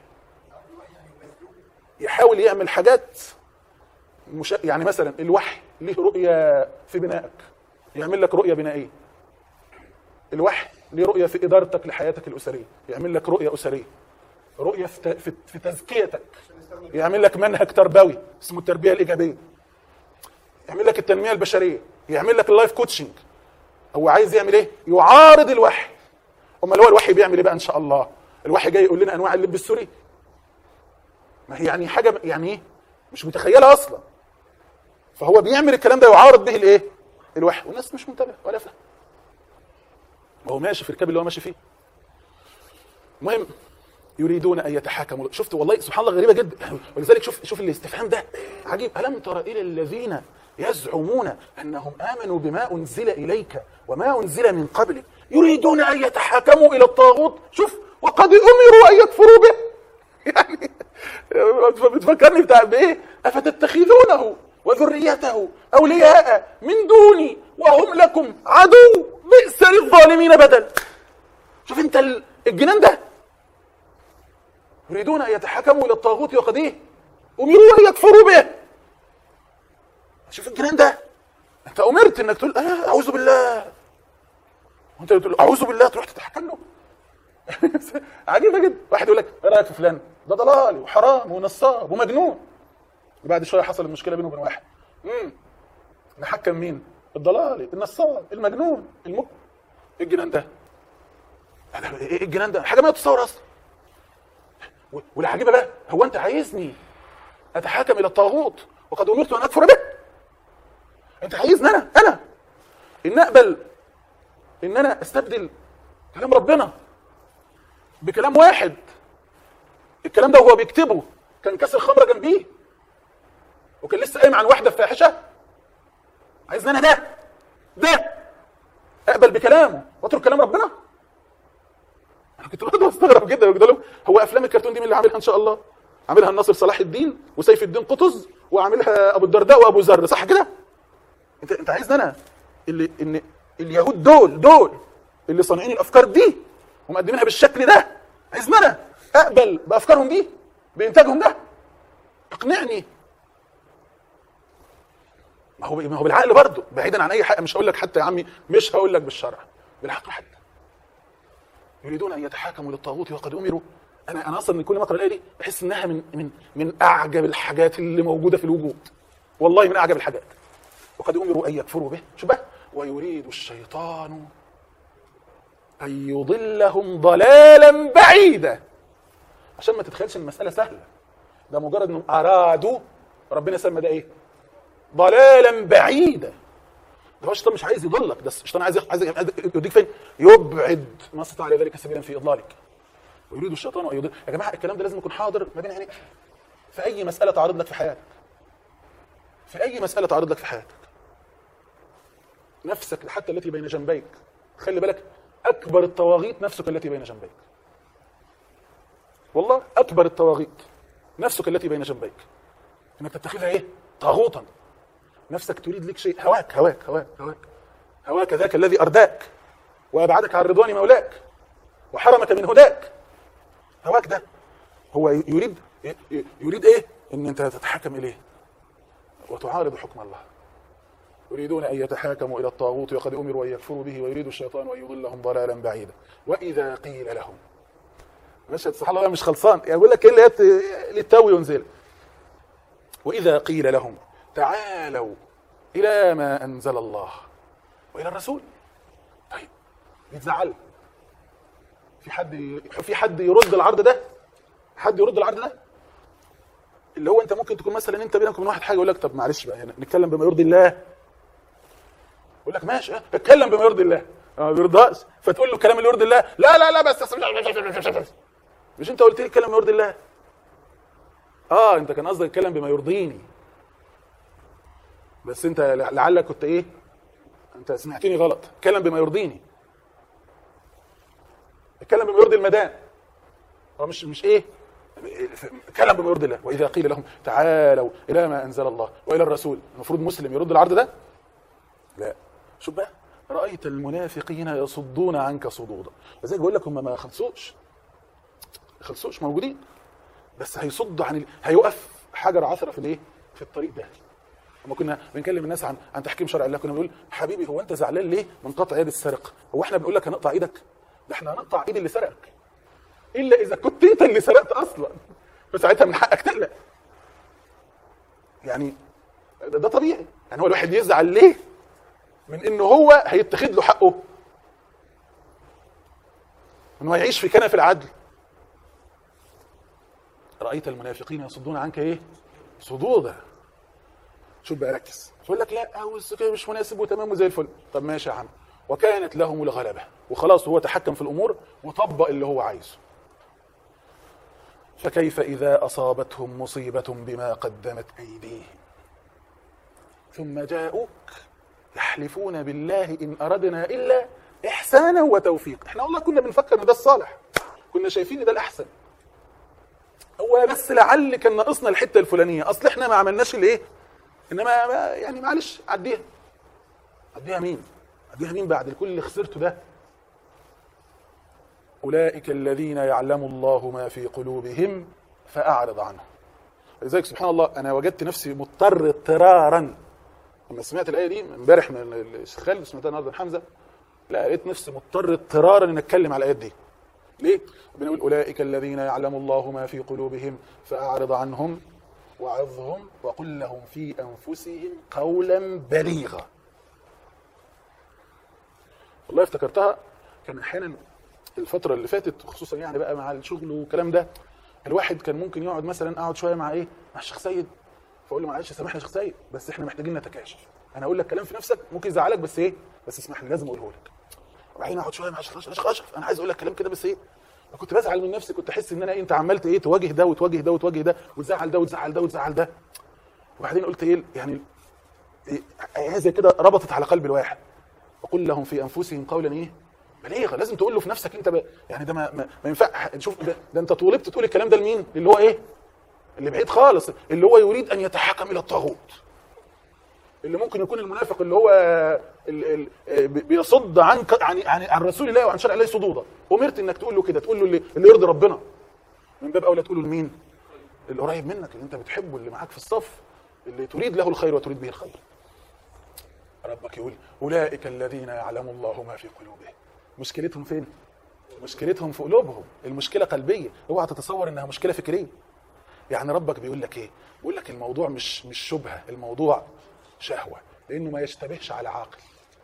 يحاول يعمل حاجات مش يعني مثلا الوحي ليه رؤيه في بنائك يعمل لك رؤيه بنائيه الوحي ليه رؤيه في ادارتك لحياتك الاسريه يعمل لك رؤيه اسريه رؤيه في ت- في في تزكيتك يعمل لك منهج تربوي اسمه التربيه الايجابيه يعمل لك التنميه البشريه يعمل لك اللايف كوتشنج هو عايز يعمل ايه يعارض الوحي امال هو الوحي بيعمل ايه بقى ان شاء الله الوحي جاي يقول لنا انواع اللب السوري ما هي يعني حاجه يعني ايه مش متخيله اصلا فهو بيعمل الكلام ده يعارض به الايه الوحي والناس مش منتبه ولا فاهم هو ماشي في الركاب اللي هو ماشي فيه المهم يريدون ان يتحاكموا شفت والله سبحان الله غريبه جدا ولذلك شوف شوف الاستفهام ده عجيب الم تر الى الذين يزعمون انهم امنوا بما انزل اليك وما انزل من قبلك يريدون ان يتحاكموا الى الطاغوت شوف وقد امروا ان يكفروا به يعني بتفكرني بتاع بايه افتتخذونه وذريته اولياء من دوني وهم لكم عدو بئس للظالمين بدل شوف انت ال- الجنان ده يريدون ان يتحكموا الى الطاغوت وقد ايه امروا ان يكفروا به شوف الجنان ده انت امرت انك تقول آه اعوذ بالله وانت تقول اعوذ بالله تروح تتحكم له عجيبه جدا واحد يقول لك ايه رايك في فلان ده ضلالي وحرام ونصاب ومجنون وبعد شويه حصل المشكله بينه وبين واحد امم نحكم مين الضلالي النصاب المجنون المك ايه الجنان ده هذا ايه الجنان ده حاجه ما تتصور اصلا و- والعجيبه بقى هو انت عايزني اتحاكم الى الطاغوت وقد امرت ان اكفر به انت عايزني انا انا ان اقبل ان انا استبدل كلام ربنا بكلام واحد الكلام ده وهو بيكتبه كان كاس الخمره جنبيه وكان لسه قايم عن واحده فاحشه عايزني انا ده ده اقبل بكلامه واترك كلام ربنا انا كنت برضه مستغرب جدا وكده لهم هو افلام الكرتون دي مين اللي عاملها ان شاء الله عاملها الناصر صلاح الدين وسيف الدين قطز وعاملها ابو الدرداء وابو ذر صح كده انت انت عايزني انا اللي ان اليهود دول دول اللي صانعين الافكار دي ومقدمينها بالشكل ده عايزني انا اقبل بافكارهم دي بانتاجهم ده اقنعني ما هو ما هو بالعقل برضه بعيدا عن اي حاجه مش هقول لك حتى يا عمي مش هقول لك بالشرع بالعقل حتى يريدون ان يتحاكموا للطاغوت وقد امروا انا انا اصلا من كل ما اقرا الايه دي بحس انها من من من اعجب الحاجات اللي موجوده في الوجود والله من اعجب الحاجات وقد امروا ان يكفروا به شوف بقى ويريد الشيطان ان يضلهم ضلالا بعيدا عشان ما تتخيلش ان المساله سهله ده مجرد انهم ارادوا ربنا سمى ده ايه ضلالا بعيدا ده هو الشيطان مش عايز يضلك ده الشيطان عايز عايز عايز يوديك فين يبعد ما استطاع على ذلك سبيلا في اضلالك ويريد الشيطان ان يضل يا جماعه الكلام ده لازم يكون حاضر ما بين عينيك في اي مساله تعرض لك في حياتك في اي مساله تعرض لك في حياتك نفسك حتى التي بين جنبيك خلي بالك اكبر الطواغيت نفسك التي بين جنبيك والله اكبر الطواغيت نفسك التي بين جنبيك انك تتخذها ايه طاغوتا نفسك تريد لك شيء هواك هواك هواك هواك هواك ذاك الذي ارداك وابعدك عن رضوان مولاك وحرمك من هداك هواك ده هو يريد ي- ي- يريد ايه ان انت تتحكم اليه وتعارض حكم الله يريدون ان يتحاكموا الى الطاغوت وقد امروا ان يكفروا به ويريد الشيطان ان يضلهم ضلالا بعيدا واذا قيل لهم مشهد سبحان الله مش خلصان يعني بيقول لك ايه اللي هي للتو ينزل واذا قيل لهم تعالوا الى ما انزل الله والى الرسول طيب بيتزعل في حد في حد يرد العرض ده حد يرد العرض ده اللي هو انت ممكن تكون مثلا انت بينك وبين واحد حاجه يقول لك طب معلش بقى هنا نتكلم بما يرضي الله يقول لك ماشي اه اتكلم بما يرضي الله اه ما بيرضاش فتقول له الكلام اللي يرضي الله لا لا لا بس مش انت قلت لي اتكلم بما يرضي الله اه انت كان قصدك اتكلم بما يرضيني بس انت لعلك كنت ايه انت سمعتني غلط اتكلم بما يرضيني اتكلم بما يرضي المدام هو مش مش ايه اتكلم بما يرضي الله واذا قيل لهم تعالوا الى ما انزل الله والى الرسول المفروض مسلم يرد العرض ده لا شوف بقى رايت المنافقين يصدون عنك صدودا لذلك بقول لك هم ما خلصوش خلصوش موجودين بس هيصد عن ال... هيوقف حجر عثره في الايه في الطريق ده لما كنا بنكلم الناس عن عن تحكيم شرع الله كنا بنقول حبيبي هو انت زعلان ليه من قطع يد السارق هو احنا بنقول لك هنقطع ايدك ده احنا هنقطع ايد اللي سرقك الا اذا كنت انت اللي سرقت اصلا فساعتها من حقك تقلق يعني ده, ده طبيعي يعني هو الواحد يزعل ليه من انه هو هيتخذ له حقه انه يعيش في كنف العدل رايت المنافقين يصدون عنك ايه صدودا شوف بقى ركز يقول لك لا هو السكه مش مناسب وتمام وزي الفل طب ماشي يا عم وكانت لهم الغلبه وخلاص هو تحكم في الامور وطبق اللي هو عايزه فكيف اذا اصابتهم مصيبه بما قدمت ايديهم ثم جاءوك يحلفون بالله ان اردنا الا احسانا وتوفيق احنا والله كنا بنفكر ان ده الصالح كنا شايفين ان ده الاحسن هو بس لعل كان ناقصنا الحته الفلانيه اصل احنا ما عملناش الايه انما ما- يعني معلش عديها عديها مين عديها مين بعد كل اللي خسرته ده اولئك الذين يعلم الله ما في قلوبهم فاعرض عنهم لذلك سبحان الله انا وجدت نفسي مضطر اضطرارا لما سمعت الايه دي امبارح من الشيخ خالد سمعتها النهارده من حمزه لا لقيت نفسي مضطر اضطرارا ان اتكلم على الايات دي ليه؟ بنقول اولئك الذين يعلم الله ما في قلوبهم فاعرض عنهم وعظهم وقل لهم في انفسهم قولا بليغا. والله افتكرتها كان احيانا الفتره اللي فاتت خصوصا يعني بقى مع الشغل والكلام ده الواحد كان ممكن يقعد مثلا اقعد شويه مع ايه؟ مع الشيخ سيد فاقول له معلش سامحني يا شيخ سيد بس احنا محتاجين نتكاشف. انا اقول لك كلام في نفسك ممكن يزعلك بس ايه؟ بس اسمح لي لازم اقوله لك. وبعدين اقعد شويه مع الشيخ أشرف، الشيخ اشرف انا عايز اقول لك كلام كده بس ايه؟ كنت بزعل من نفسي كنت احس ان انا ايه انت عملت ايه تواجه ده وتواجه ده وتواجه ده وتزعل ده وتزعل ده وتزعل ده وبعدين قلت ايه يعني إيه آية زي كده ربطت على قلب الواحد وقل لهم في انفسهم قولا ايه بليغه لازم تقول له في نفسك انت ب... يعني ده ما, ما, ما ينفع شوف ده, ده انت طولبت تقول الكلام ده لمين اللي هو ايه اللي بعيد خالص اللي هو يريد ان يتحكم الى الطاغوت اللي ممكن يكون المنافق اللي هو ال- ال- بيصد عن عن عن عن رسول الله وعن شرع الله صدودا امرت انك تقول له كده تقول له اللي, اللي يرضي ربنا من باب اولى تقوله لمين اللي قريب منك اللي انت بتحبه اللي معاك في الصف اللي تريد له الخير وتريد به الخير ربك يقول اولئك الذين يعلم الله ما في قلوبهم مشكلتهم فين مشكلتهم في قلوبهم المشكله قلبيه اوعى تتصور انها مشكله فكريه يعني ربك بيقول لك ايه بيقول لك الموضوع مش مش شبهه الموضوع شهوه لانه ما يشتبهش على عاقل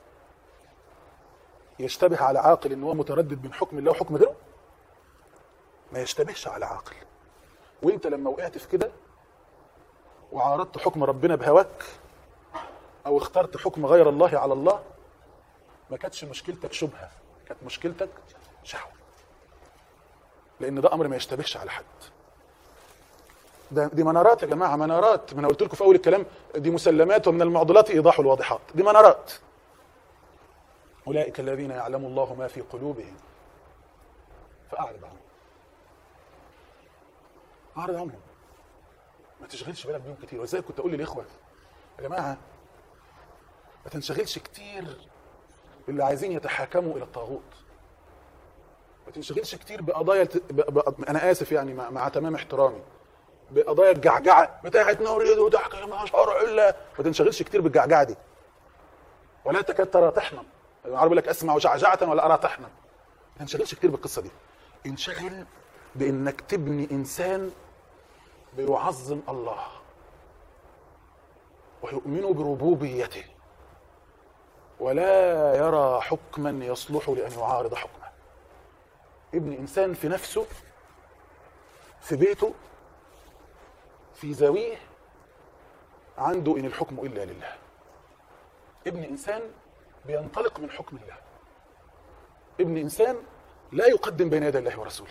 يشتبه على عاقل ان هو متردد بين حكم الله وحكم غيره ما يشتبهش على عاقل وانت لما وقعت في كده وعارضت حكم ربنا بهواك او اخترت حكم غير الله على الله ما كانتش مشكلتك شبهه كانت مشكلتك شهوه لان ده امر ما يشتبهش على حد ده دي منارات يا جماعه منارات ما انا قلت لكم في اول الكلام دي مسلمات ومن المعضلات ايضاح الواضحات دي منارات اولئك الذين يعلم الله ما في قلوبهم فاعرض عنهم اعرض عنهم ما تشغلش بالك بيهم كتير وزي كنت اقول للاخوه يا جماعه ما تنشغلش كتير باللي عايزين يتحاكموا الى الطاغوت ما تنشغلش كتير بقضايا الت... ب... ب... انا اسف يعني مع, مع تمام احترامي بقضايا الجعجعه بتاعت نريد وضحك ما شرع الا ما تنشغلش كتير بالجعجعه دي ولا تكاد ترى طحنا العربي يقول لك اسمع جعجعه ولا ارى طحنا ما تنشغلش كتير بالقصه دي انشغل بانك تبني انسان بيعظم الله ويؤمن بربوبيته ولا يرى حكما يصلح لان يعارض حكمه ابن انسان في نفسه في بيته في زاويه عنده ان الحكم الا لله ابن انسان بينطلق من حكم الله ابن انسان لا يقدم بين يدي الله ورسوله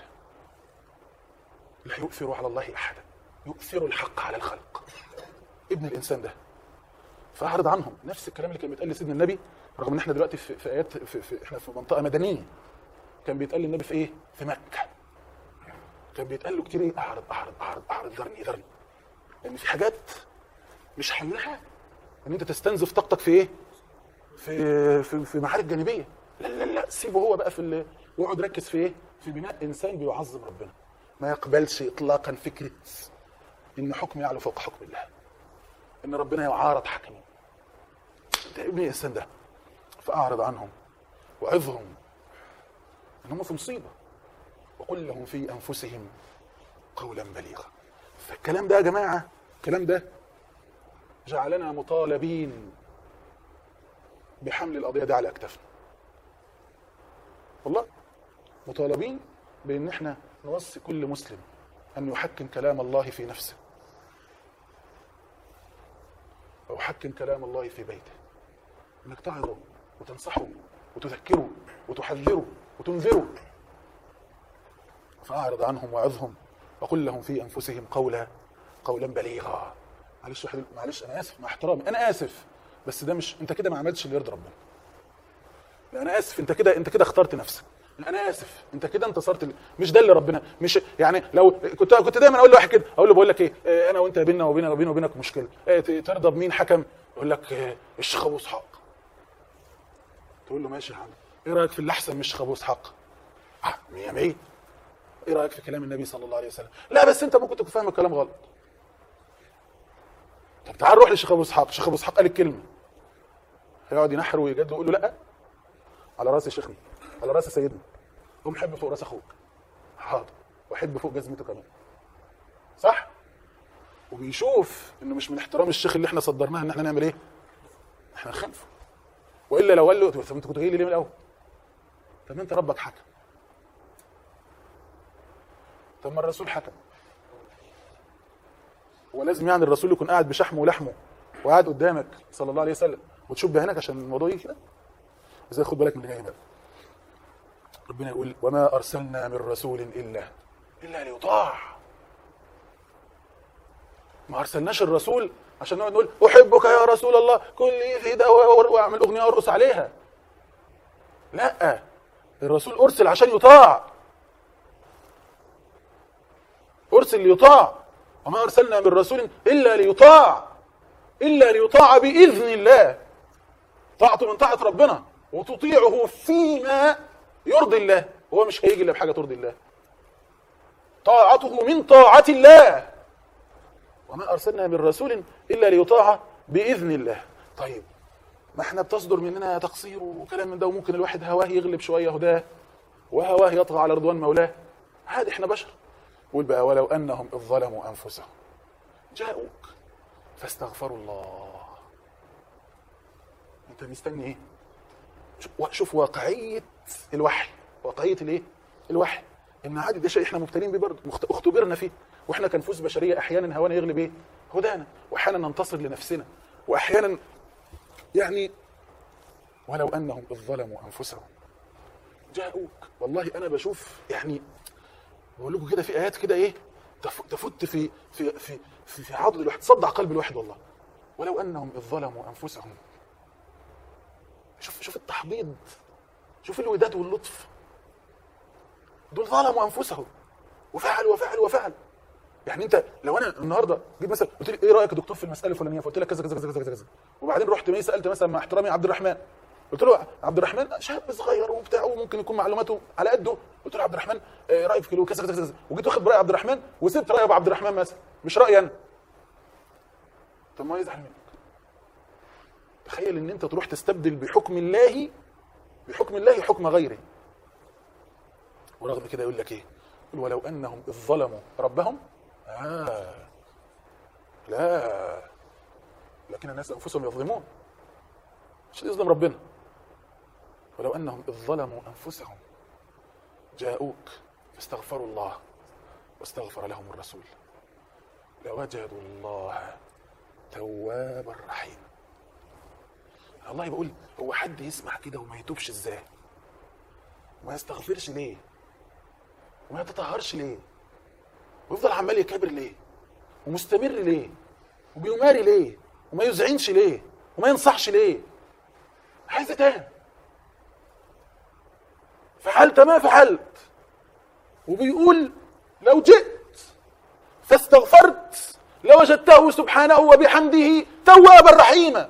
لا يؤثر على الله احدا يؤثر الحق على الخلق ابن الانسان ده فاعرض عنهم نفس الكلام اللي كان بيتقال لسيدنا النبي رغم ان احنا دلوقتي في, في ايات في, في احنا في منطقه مدنيه كان بيتقال للنبي في ايه؟ في مكه كان بيتقال له كتير ايه؟ اعرض اعرض اعرض اعرض ذرني ذرني لان في حاجات مش حلها ان انت تستنزف طاقتك في ايه؟ في في في معارك جانبيه لا لا لا سيبه هو بقى في ال... واقعد ركز في ايه؟ في بناء انسان بيعظم ربنا ما يقبلش اطلاقا فكره ان حكم يعلو فوق حكم الله ان ربنا يعارض حكمه ده ابن الانسان ده فاعرض عنهم وعظهم ان هم في مصيبه وقل لهم في انفسهم قولا بليغا فالكلام ده يا جماعه الكلام ده جعلنا مطالبين بحمل القضيه دي على اكتافنا والله مطالبين بان احنا نوصي كل مسلم ان يحكم كلام الله في نفسه ويحكم كلام الله في بيته انك تعظه وتنصحه وتذكره وتحذره وتنذره فاعرض عنهم وعظهم وقل لهم في انفسهم قولا قولا بليغا معلش واحد معلش انا اسف مع احترامي انا اسف بس ده مش انت كده ما عملتش اللي يرضي ربنا لا انا اسف انت كده انت كده اخترت نفسك لا انا اسف انت كده انتصرت ال- مش ده اللي ربنا مش يعني لو كنت كنت دايما اقول لواحد كده اقول له بقول لك ايه اه، انا وانت بينا وبينك وبين وبينك مشكله اه، ت- ترضى بمين حكم يقول لك اه، الشيخ ابو اسحاق تقول له ماشي يا عم ايه رايك في اللي احسن من الشيخ ابو اسحاق اه 100 100 ايه رايك في كلام النبي صلى الله عليه وسلم لا بس انت ممكن تكون فاهم الكلام غلط طب تعال روح للشيخ ابو اسحاق الشيخ ابو اسحاق قال الكلمه هيقعد ينحر ويجد ويقول له لا على راس شيخنا على راس سيدنا قوم حب فوق راس اخوك حاضر وحب فوق جزمته كمان صح وبيشوف انه مش من احترام الشيخ اللي احنا صدرناه ان احنا نعمل ايه احنا نخالفه والا لو قال له طب انت كنت جاي لي ليه من الاول طب ما انت ربك حكم طب ما الرسول حكم هو لازم يعني الرسول يكون قاعد بشحمه ولحمه وقاعد قدامك صلى الله عليه وسلم وتشوف بعينك عشان الموضوع يجي كده ازاي خد بالك من اللي جاي بقى ربنا يقول وما ارسلنا من رسول الا الا ليطاع ما ارسلناش الرسول عشان نقعد نقول احبك يا رسول الله كل لي في ده واعمل اغنيه وارقص عليها لا الرسول ارسل عشان يطاع ارسل ليطاع وما ارسلنا من رسول الا ليطاع الا ليطاع باذن الله طاعته من طاعه ربنا وتطيعه فيما يرضي الله هو مش هيجي الا بحاجه ترضي الله طاعته من طاعه الله وما ارسلنا من رسول الا ليطاع باذن الله طيب ما احنا بتصدر مننا تقصير وكلام من ده وممكن الواحد هواه يغلب شويه هداه وهواه يطغى على رضوان مولاه عادي احنا بشر قول بقى ولو انهم اذ ظلموا انفسهم جاءوك فاستغفروا الله انت مستني ايه شوف- شوف واقعيه الوحي واقعيه الايه الوحي ان عادي ده شيء احنا مبتلين بيه برضه مخت- اختبرنا فيه واحنا كنفوس بشريه احيانا هوانا يغلب ايه هدانا واحيانا ننتصر لنفسنا واحيانا يعني ولو انهم اذ ظلموا انفسهم جاءوك والله انا بشوف يعني بقول لكم كده في ايات كده ايه تف- تفت في في في في, في عضل الواحد تصدع قلب الواحد والله ولو انهم اذ ظلموا انفسهم شوف شوف التحضيض شوف الوداد واللطف دول ظلموا انفسهم وفعل وفعل وفعل يعني انت لو انا النهارده جيت مثلا قلت لي ايه رايك يا دكتور في المساله الفلانيه فقلت لك كذا كذا كذا كذا كذا وبعدين رحت مي سالت مثلا مع احترامي عبد الرحمن قلت له عبد الرحمن شاب صغير وبتاع وممكن يكون معلوماته على قده قلت له عبد الرحمن آه، رايي في كيلو كذا كذا كذا وجيت واخد براي عبد الرحمن وسبت راي ابو عبد الرحمن مثلا مش رايي انا طب ما هو يزعل منك تخيل ان انت تروح تستبدل بحكم الله بحكم الله حكم غيره ورغم كده يقول لك ايه يقول ولو انهم اذ ظلموا ربهم آه لا لكن الناس انفسهم يظلمون مش يظلم ربنا ولو انهم اذ ظلموا انفسهم جاءوك فاستغفروا الله واستغفر لهم الرسول لوجدوا الله توابا رحيما الله بقول هو حد يسمع كده وما يتوبش ازاي وما يستغفرش ليه وما يتطهرش ليه ويفضل عمال يكابر ليه ومستمر ليه وبيماري ليه وما يزعنش ليه وما ينصحش ليه عايز تاني فعلت ما فعلت وبيقول لو جئت فاستغفرت لوجدته سبحانه وبحمده توابا رحيما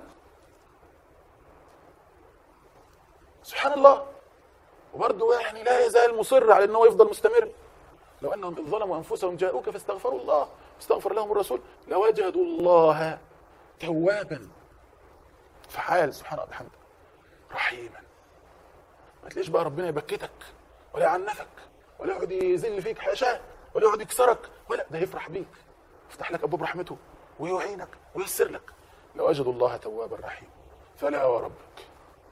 سبحان الله وبرضه يعني لا يزال مصر على ان هو يفضل مستمر لو انهم إذ ظلموا انفسهم جاءوك فاستغفروا الله استغفر لهم الرسول لوجدوا الله توابا فعال سبحانه وبحمده رحيما ما تلاقيش بقى ربنا يبكتك ولا يعنفك ولا يقعد يذل فيك حاشاه ولا يقعد يكسرك ولا ده يفرح بيك يفتح لك ابواب رحمته ويعينك وييسر لك لوجدوا الله توابا رحيما فلا وربك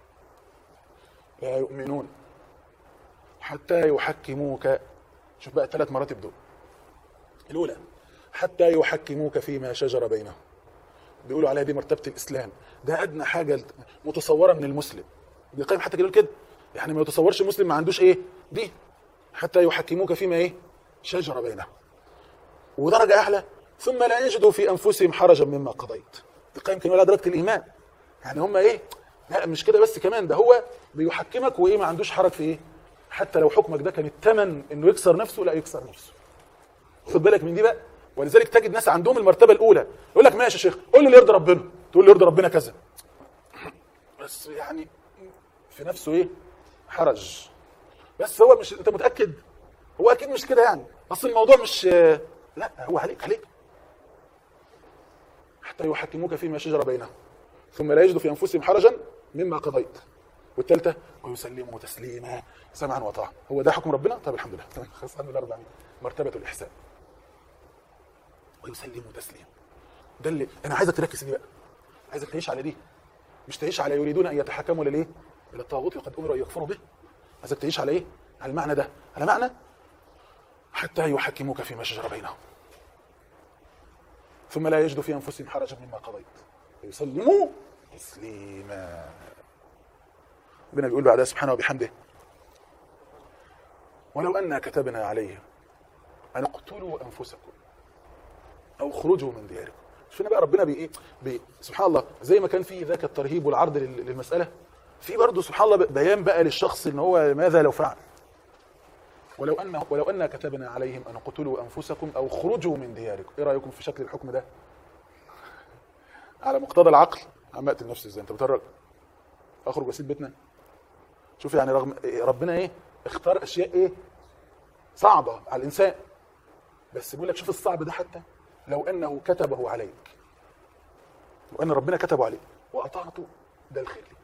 لا يؤمنون حتى يحكموك شوف بقى ثلاث مراتب دول الاولى حتى يحكموك فيما شجر بينهم بيقولوا عليها دي مرتبه الاسلام ده ادنى حاجه متصوره من المسلم ابن القيم حتى كده يقول كده يعني ما يتصورش مسلم ما عندوش ايه دي حتى يحكموك فيما ايه شجر بينهم ودرجه اعلى ثم لا يجدوا في انفسهم حرجا مما قضيت ابن القيم كان يقول على درجه الايمان يعني هم ايه لا مش كده بس كمان ده هو بيحكمك وايه ما عندوش حرج في ايه حتى لو حكمك ده كان الثمن انه يكسر نفسه لا يكسر نفسه خد بالك من دي بقى ولذلك تجد ناس عندهم المرتبه الاولى يقول لك ماشي يا شيخ قول لي اللي يرضي ربنا تقول لي يرضي ربنا كذا بس يعني في نفسه ايه حرج بس هو مش انت متاكد هو اكيد مش كده يعني اصل الموضوع مش لا هو عليك عليك حتى يحكموك فيما شجر بينهم ثم لا يجدوا في انفسهم حرجا مما قضيت والثالثه ويسلموا تسليما سمعا وطاعه هو ده حكم ربنا طب الحمد لله تمام خلاص الحمد لله رب العالمين مرتبه الاحسان ويسلموا تسليما ده اللي انا عايزك تركز دي بقى عايزك تعيش على دي مش تعيش على يريدون ان يتحكموا للايه الى الطاغوت وقد امروا ان يكفروا به عايزك تعيش على ايه على المعنى ده على معنى حتى يحكموك فيما شجر بينهم ثم لا يجدوا في انفسهم حرجا مما قضيت ويسلموا تسليما ربنا بيقول بعدها سبحانه وبحمده ولو أنا كتبنا عليهم أن اقتلوا أنفسكم أو اخرجوا من دياركم شوفنا بقى ربنا بي ايه بي سبحان الله زي ما كان في ذاك الترهيب والعرض لل- للمسألة في برضه سبحان الله بيان بقى للشخص ان هو ماذا لو فعل ولو ان ولو ان كتبنا عليهم ان اقتلوا انفسكم او اخرجوا من دياركم ايه رايكم في شكل الحكم ده على مقتضى العقل عم اقتل نفسي ازاي انت بتهرج اخرج واسيب بيتنا شوف يعني رغم إيه ربنا ايه اختار اشياء ايه صعبه على الانسان بس بيقول لك شوف الصعب ده حتى لو انه كتبه عليك وان ربنا كتبه عليك واطعته ده الخير ليك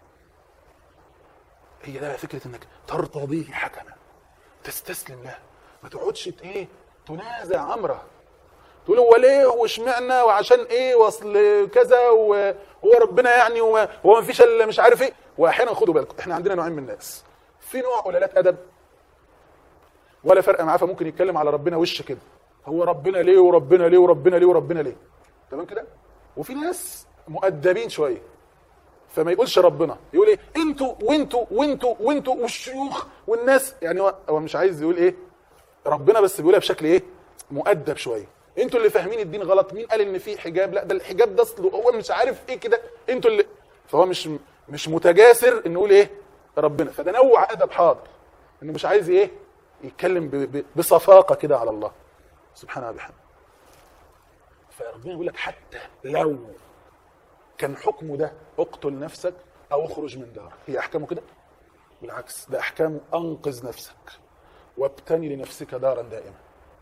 هي ده فكره انك ترضى به حكما تستسلم له ما تقعدش ت- ايه تنازع امره تقول هو ليه واشمعنى وعشان ايه واصل كذا وهو ربنا يعني وما- هو ما فيش الا مش عارف ايه واحيانا خدوا بالكم احنا عندنا نوعين من الناس في نوع قلالات ادب ولا فرق معاه فممكن يتكلم على ربنا وش كده هو ربنا ليه وربنا ليه وربنا ليه وربنا ليه تمام كده وفي ناس مؤدبين شويه فما يقولش ربنا يقول ايه انتوا وانتوا وانتوا وانتوا والشيوخ والناس يعني هو هو مش عايز يقول ايه ربنا بس بيقولها بشكل ايه مؤدب شويه انتوا اللي فاهمين الدين غلط مين قال ان في حجاب لا ده الحجاب ده اصله هو مش عارف ايه كده انتوا اللي فهو مش مش متجاسر انه يقول ايه ربنا فده نوع ادب حاضر انه مش عايز ايه يتكلم ب- ب- بصفاقه كده على الله سبحانه وبحمده فربنا يقول لك حتى لو كان حكمه ده اقتل نفسك او اخرج من دارك هي احكامه كده بالعكس ده احكامه انقذ نفسك وابتني لنفسك دارا دائمه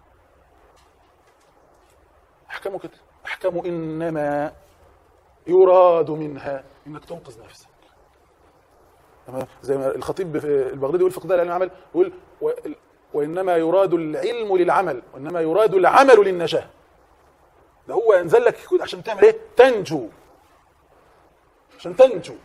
احكامه كده احكامه انما يراد منها انك تنقذ نفسك تمام؟ زي ما الخطيب في البغدادي يقول في قضاء العلم العمل يقول و- وانما يراد العلم للعمل وانما يراد العمل للنجاه ده هو انزل لك عشان تعمل ايه تنجو عشان تنجو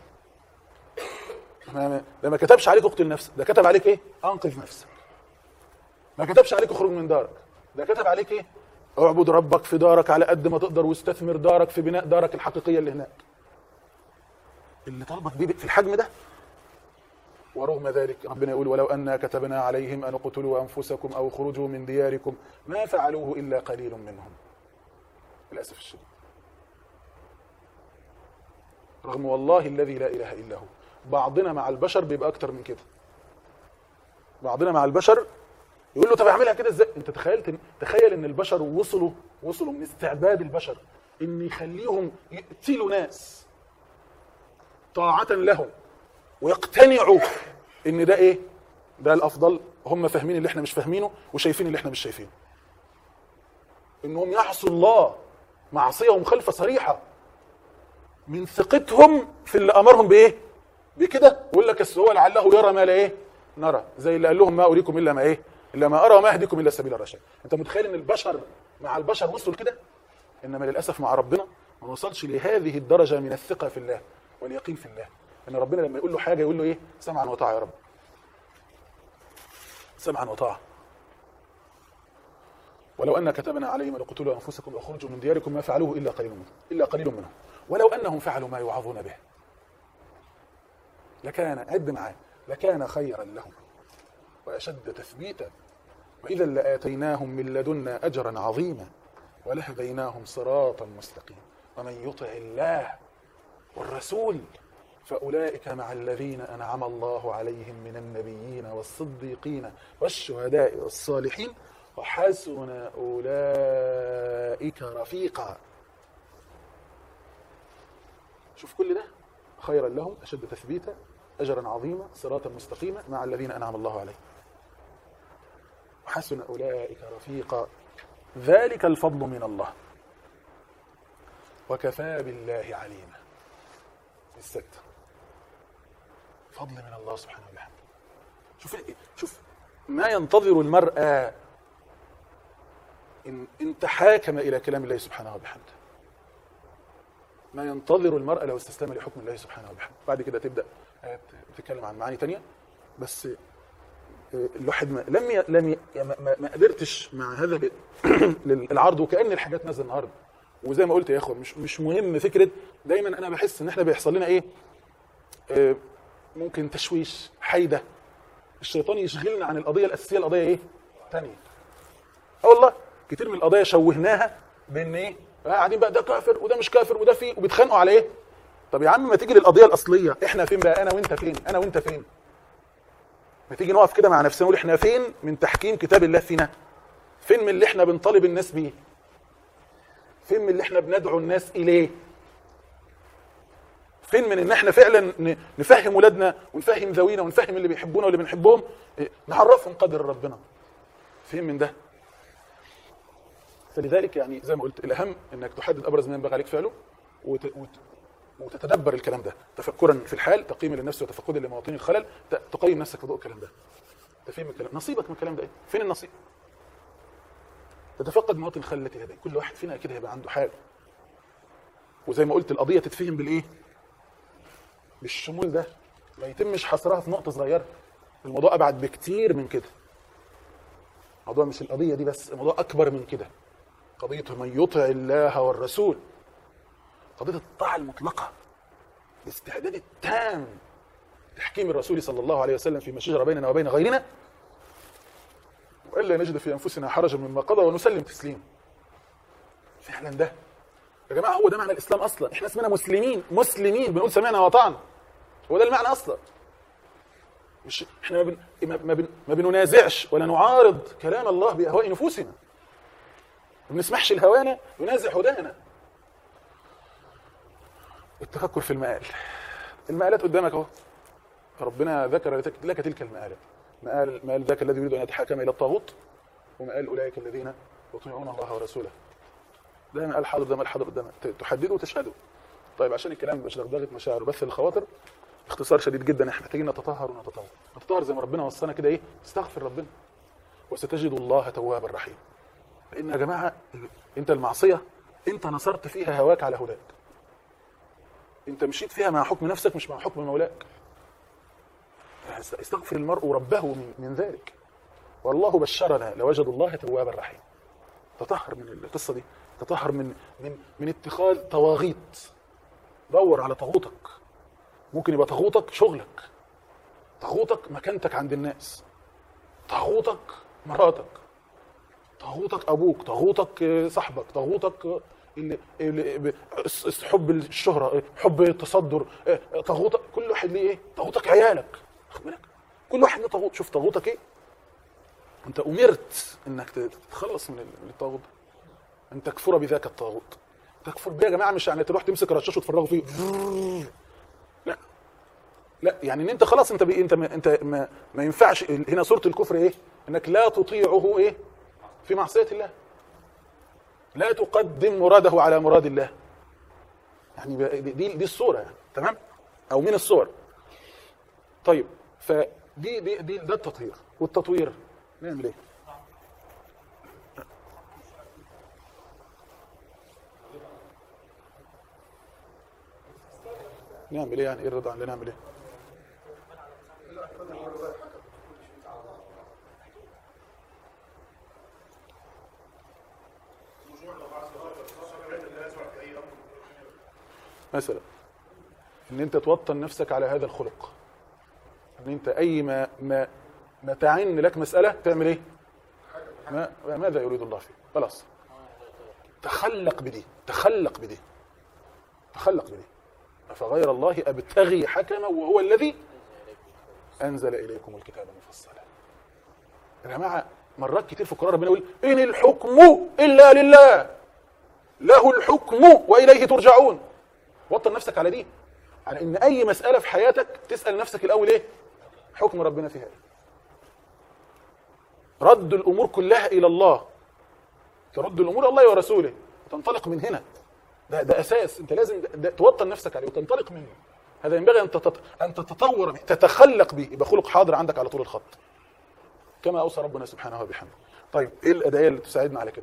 ما ده ما كتبش عليك اقتل نفسك ده كتب عليك ايه انقذ نفسك ما كتبش عليك اخرج من دارك ده كتب عليك ايه اعبد ربك في دارك على قد ما تقدر واستثمر دارك في بناء دارك الحقيقيه اللي هناك اللي طلبك بيه في الحجم ده ورغم ذلك ربنا يقول ولو أنا كتبنا عليهم أن اقتلوا أنفسكم أو اخرجوا من دياركم ما فعلوه إلا قليل منهم للأسف الشديد رغم والله الذي لا إله إلا هو بعضنا مع البشر بيبقى أكتر من كده بعضنا مع البشر يقول له طب اعملها كده ازاي انت تخيلت تخيل ان البشر وصلوا وصلوا من استعباد البشر ان يخليهم يقتلوا ناس طاعة لهم ويقتنعوا ان ده ايه ده الافضل هم فاهمين اللي احنا مش فاهمينه وشايفين اللي احنا مش شايفينه انهم يعصوا الله معصيه ومخالفه صريحه من ثقتهم في اللي امرهم بايه بكده ويقول لك الس- هو لعله يرى ما لا ايه نرى زي اللي قال لهم ما اريكم الا ما ايه الا ما ارى وما اهديكم الا سبيل الرشاد انت متخيل ان البشر مع البشر وصلوا كده انما للاسف مع ربنا ما وصلش لهذه الدرجه من الثقه في الله واليقين في الله ان ربنا لما يقول له حاجه يقول له ايه سمعا وطاعه يا رب سمعا وطاعه ولو ان كتبنا عليهم ان اقتلوا انفسكم واخرجوا من دياركم ما فعلوه الا قليل منهم الا قليل منهم ولو انهم فعلوا ما يوعظون به لكان عد معاه لكان خيرا لهم واشد تثبيتا واذا لاتيناهم من لدنا اجرا عظيما ولهديناهم صراطا مستقيما ومن يطع الله والرسول فأولئك مع الذين أنعم الله عليهم من النبيين والصديقين والشهداء والصالحين وحسن أولئك رفيقا شوف كل ده خيرا لهم أشد تثبيتا أجرا عظيما صراطا مستقيما مع الذين أنعم الله عليهم وحسن أولئك رفيقا ذلك الفضل من الله وكفى بالله عليما الستة فضل من الله سبحانه وتعالى شوف شوف ما ينتظر المرأة إن, إن تحاكم إلى كلام الله سبحانه وبحمده ما ينتظر المرأة لو استسلم لحكم الله سبحانه وبحمده بعد كده تبدأ آيات بتتكلم عن معاني تانية بس آه، الواحد ما لم ي... لم ي... ما, ما- ما قدرتش مع هذا ال- العرض وكأن الحاجات نازله النهارده وزي ما قلت يا اخوه مش مش مهم فكره دايما انا بحس ان احنا بيحصل لنا ايه آه، ممكن تشويش حيده الشيطان يشغلنا عن القضيه الاساسيه القضيه ايه تانية اه والله كتير من القضايا شوهناها بان ايه آه، قاعدين بقى ده كافر وده مش كافر وده فيه وبيتخانقوا على ايه طب يا عم ما تيجي للقضيه الاصليه احنا فين بقى انا وانت فين انا وانت فين ما تيجي نقف كده مع نفسنا نقول احنا فين من تحكيم كتاب الله فينا فين من اللي احنا بنطالب الناس بيه فين من اللي احنا بندعو الناس اليه فين من ان احنا فعلا ن- نفهم ولادنا ونفهم ذوينا ونفهم اللي بيحبونا واللي بنحبهم إيه، نعرفهم قدر ربنا فين من ده فلذلك يعني زي ما قلت الاهم انك تحدد ابرز ما ينبغي عليك فعله وت... وت... وتتدبر الكلام ده تفكرا في الحال تقييما للنفس وتفقدا لمواطن الخلل ت... تقيم نفسك في ضوء الكلام ده انت فين من الكلام نصيبك من الكلام ده ايه فين النصيب تتفقد مواطن الخلل التي لديك كل واحد فينا كده هيبقى عنده حاجه وزي ما قلت القضيه تتفهم بالايه بالشمول ده ما يتمش حصرها في نقطه صغيره الموضوع ابعد بكتير من كده الموضوع مش القضيه دي بس الموضوع اكبر من كده قضيه من يطع الله والرسول قضيه الطاعه المطلقه الاستعداد التام تحكيم الرسول صلى الله عليه وسلم فيما شجر بيننا وبين غيرنا والا نجد في انفسنا حرجا مما قضى ونسلم تسليما فعلا ده يا جماعه هو ده معنى الاسلام اصلا احنا اسمنا مسلمين مسلمين بنقول سمعنا واطعنا هو ده المعنى اصلا مش احنا ما, بن... ما, ما, بن... ما بننازعش ولا نعارض كلام الله باهواء نفوسنا ما بنسمحش لهوانا ينازع هدانا التفكر في المآل المآلات قدامك اهو ربنا ذكر لك لك تلك المآلات مآل مآل ذاك الذي يريد ان يتحاكم الى الطاغوت ومآل اولئك الذين يطيعون الله ورسوله ده مآل حاضر ده مآل حاضر ده مآل- تحدده وتشهده طيب عشان الكلام مش دغدغه مشاعر وبث الخواطر اختصار شديد جدا احنا محتاجين نتطهر ونتطور نتطهر زي ما ربنا وصانا كده ايه استغفر ربنا وستجد الله توابا رحيما لان يا جماعه انت المعصيه انت نصرت فيها هواك على هداك انت مشيت فيها مع حكم نفسك مش مع حكم مولاك استغفر المرء ربه من, من ذلك والله بشرنا لوجدوا الله توابا رحيما تطهر من القصه دي تطهر من من من اتخاذ طواغيت دور على طاغوتك ممكن يبقى طاغوتك شغلك طاغوتك مكانتك عند الناس طاغوتك مراتك طاغوتك ابوك طاغوتك آه، صاحبك طاغوتك آه، اللي اللي ب- الس- الس- حب الشهره آه، حب التصدر آه، طاغوتك كل واحد ليه ايه طاغوتك عيالك خد بالك كل واحد له طاغوت شوف طاغوتك ايه انت امرت انك ت- تتخلص من ال- من الطاغوت ان تكفر بذاك الطاغوت تكفر بيه يا جماعه مش يعني تروح تمسك رشاش وتفرغه فيه لا لا يعني ان انت خلاص انت بي انت ما انت ما, ما ينفعش هنا صوره الكفر ايه انك لا تطيعه ايه في معصيه الله لا تقدم مراده على مراد الله يعني ب- دي دي, دي الصوره يعني تمام او من الصور طيب فدي دي دي ده التطهير والتطوير نعمل ايه نعمل ايه يعني ايه الرضا عن نعمل ايه مثلا ان انت توطن نفسك على هذا الخلق ان انت اي ما ما ما تعن لك مساله تعمل ايه ما ماذا يريد الله فيه خلاص تخلق بدي تخلق بدي تخلق بدي أفغير الله أبتغي حكما وهو الذي أنزل إليكم الكتاب مفصلا يا جماعة مرات كتير في القرآن ربنا يقول إن الحكم إلا لله له الحكم وإليه ترجعون وطن نفسك على دي على إن أي مسألة في حياتك تسأل نفسك الأول إيه حكم ربنا فيها إيه رد الأمور كلها إلى الله ترد الأمور إلى الله ورسوله وتنطلق من هنا ده ده اساس انت لازم ده ده توطن نفسك عليه وتنطلق منه هذا ينبغي ان تتط... ان تتطور به تتخلق به يبقى خلق حاضر عندك على طول الخط كما اوصى ربنا سبحانه وبحمده طيب ايه الادعيه اللي تساعدنا على كده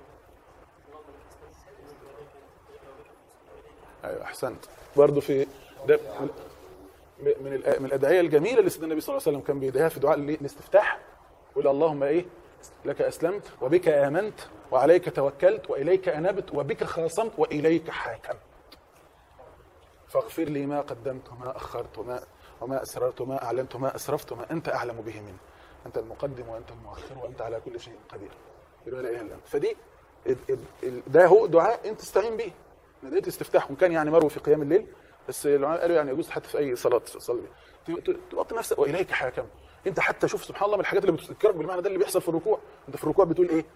ايوه احسنت برضه في ده من من الأ- من الادعيه الجميله اللي سيدنا النبي صلى الله عليه وسلم كان بيدعيها في دعاء الايه؟ الاستفتاح يقول اللهم ايه لك اسلمت وبك امنت وعليك توكلت واليك انبت وبك خاصمت واليك حاكمت فاغفر لي ما قدمت وما اخرت وما وما اسررت وما اعلنت وما اسرفت وما انت اعلم به مني انت المقدم وانت المؤخر وانت على كل شيء قدير يقول لا اله الا انت فدي ال- ال- ال- ده هو دعاء انت تستعين به ندعيه استفتاح وان كان يعني مروي في قيام الليل بس العلماء قالوا يعني يجوز حتى في اي صلاه تصلي بيها ت- ت- توطي نفسك واليك حاكم انت حتى شوف سبحان الله من الحاجات اللي بتذكرك بالمعنى ده اللي بيحصل في الركوع انت في الركوع بتقول ايه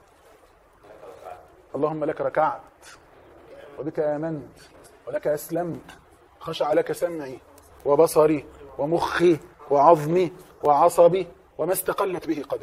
اللهم لك ركعت وبك امنت ولك اسلمت خشع لك سمعي وبصري ومخي وعظمي وعصبي وما استقلت به قدم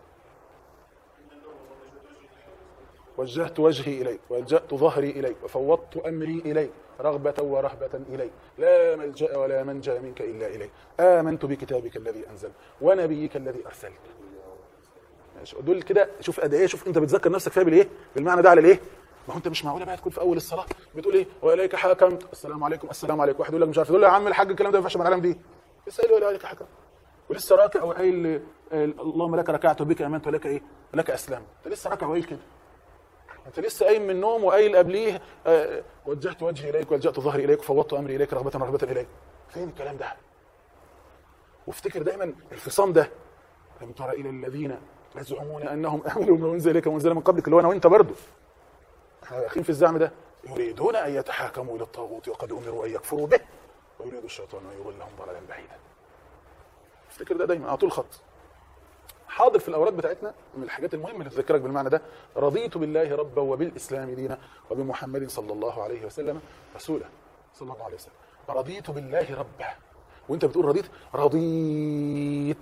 وجهت وجهي إليك وجهت ظهري إليك وفوضت أمري إليك رغبة ورهبة إليك لا ملجأ ولا منجا منك إلا إليك آمنت بكتابك الذي أنزل ونبيك الذي أرسلت ماشي دول كده شوف قد ايه شوف انت بتذكر نفسك فيها بالايه بالمعنى ده على الايه ما هو انت مش معقوله بقى تكون في اول الصلاه بتقول ايه واليك حكمت السلام عليكم السلام عليكم واحد يقول لك مش عارف يقول له يا عم الحاج الكلام ده ما ينفعش مع العالم دي لسه قايل واليك حكمت ولسه راكع وقايل آه، اللهم لك ركعت وبك امنت ولك ايه ولك اسلمت انت لسه راكع وقايل كده انت لسه قايم من النوم وقايل قبليه آه، وجهت وجهي اليك وجهت ظهري اليك وفوضت امري اليك رغبه رهبه اليك فين الكلام ده وافتكر دايما الفصام ده لم تر الى الذين يزعمون انهم امنوا بما انزل اليك وانزل من قبلك اللي هو انا وانت برضه احنا داخلين في الزعم ده يريدون ان يتحاكموا الى الطاغوت وقد امروا ان يكفروا به ويريد الشيطان ان يضلهم ضلالا بعيدا افتكر ده دايما على طول خط حاضر في الاوراد بتاعتنا من الحاجات المهمه اللي تذكرك بالمعنى ده رضيت بالله ربا وبالاسلام دينا وبمحمد صلى الله عليه وسلم رسولا صلى الله عليه وسلم رضيت بالله ربا وانت بتقول رضيت رضيت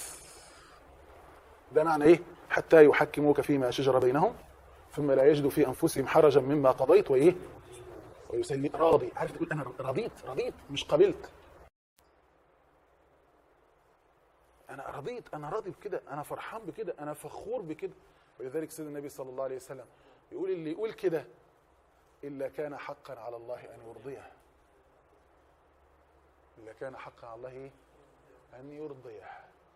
ده معنى ايه حتى يحكموك فيما شجر بينهم ثم لا يجدوا في انفسهم حرجا مما قضيت وايه ويسلم راضي عارف تقول انا رضيت رضيت مش قبلت انا رضيت انا راضي بكده انا فرحان بكده انا فخور بكده ولذلك سيدنا النبي صلى الله عليه وسلم يقول اللي يقول كده الا كان حقا على الله ان يرضيه الا كان حقا على الله إيه؟ ان يرضيه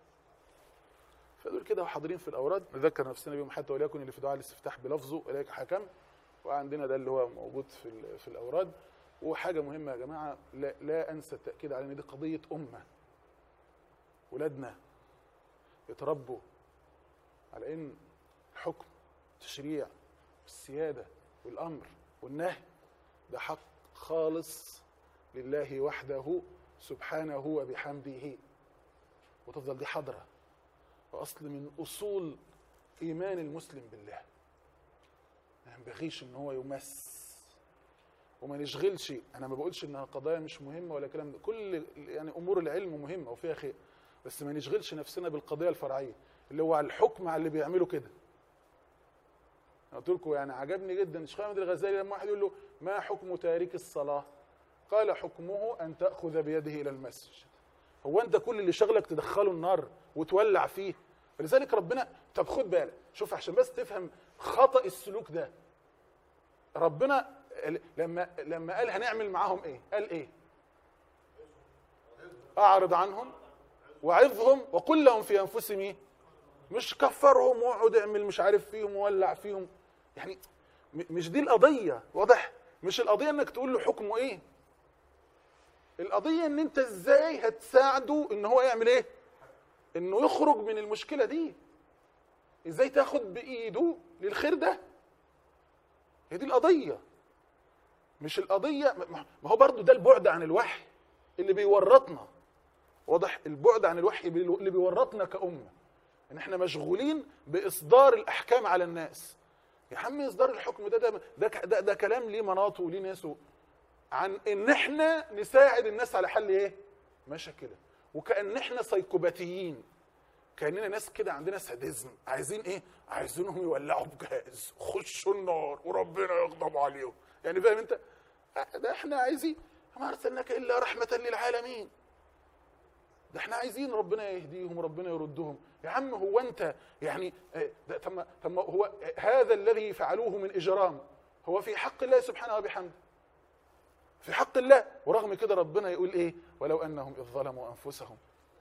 فدول كده وحاضرين في الاوراد نذكر نفسنا بيهم حتى وليكن اللي في دعاء الاستفتاح بلفظه اليك حكم وعندنا ده اللي هو موجود في ال- في الاوراد وحاجه مهمه يا جماعه لا, لا انسى التاكيد على ان دي قضيه امه ولادنا يتربوا على ان الحكم التشريع السياده والامر والنهي ده حق خالص لله وحده سبحانه وبحمده وتفضل دي حضره واصل من اصول ايمان المسلم بالله ما ينبغيش ان هو يمس وما نشغلش انا ما بقولش انها قضايا مش مهمه ولا كلام ده كل يعني امور العلم مهمه وفيها خير بس ما نشغلش نفسنا بالقضيه الفرعيه اللي هو على الحكم على اللي بيعملوا كده أنا قلت لكم يعني عجبني جدا الشيخ احمد الغزالي لما واحد يقول له ما حكم تارك الصلاه قال حكمه ان تاخذ بيده الى المسجد هو انت كل اللي شغلك تدخله النار وتولع فيه فلذلك ربنا طب خد بالك شوف عشان بس تفهم خطا السلوك ده ربنا لما لما قال هنعمل معاهم ايه قال ايه اعرض عنهم وعظهم وقل لهم في انفسهم ايه مش كفرهم واقعد اعمل مش عارف فيهم وولع فيهم يعني م- مش دي القضيه واضح مش القضيه انك تقول له حكمه ايه القضيه ان انت ازاي هتساعده ان هو يعمل ايه انه يخرج من المشكله دي ازاي تاخد بايده للخير ده هي دي القضيه مش القضيه ما ما هو برضو ده البعد عن الوحي اللي بيورطنا واضح البعد عن الوحي اللي بيورطنا كأمة ان احنا مشغولين باصدار الاحكام على الناس يا عم اصدار الحكم ده ده ده, ده, ده كلام ليه مناطه وليه ناسه عن ان احنا نساعد الناس على حل ايه مشاكلها وكان احنا سيكوباتيين كاننا ناس كده عندنا ساديزم عايزين ايه عايزينهم يولعوا بجاز خشوا النار وربنا يغضب عليهم يعني فاهم انت ده احنا عايزين ما ارسلناك الا رحمه للعالمين ده احنا عايزين ربنا يهديهم وربنا يردهم يا عم هو انت يعني اه، ده طب ما- طب ما هو هذا الذي فعلوه من اجرام هو في حق الله سبحانه وبحمده في حق الله ورغم كده ربنا يقول ايه ولو انهم اذ ظلموا انفسهم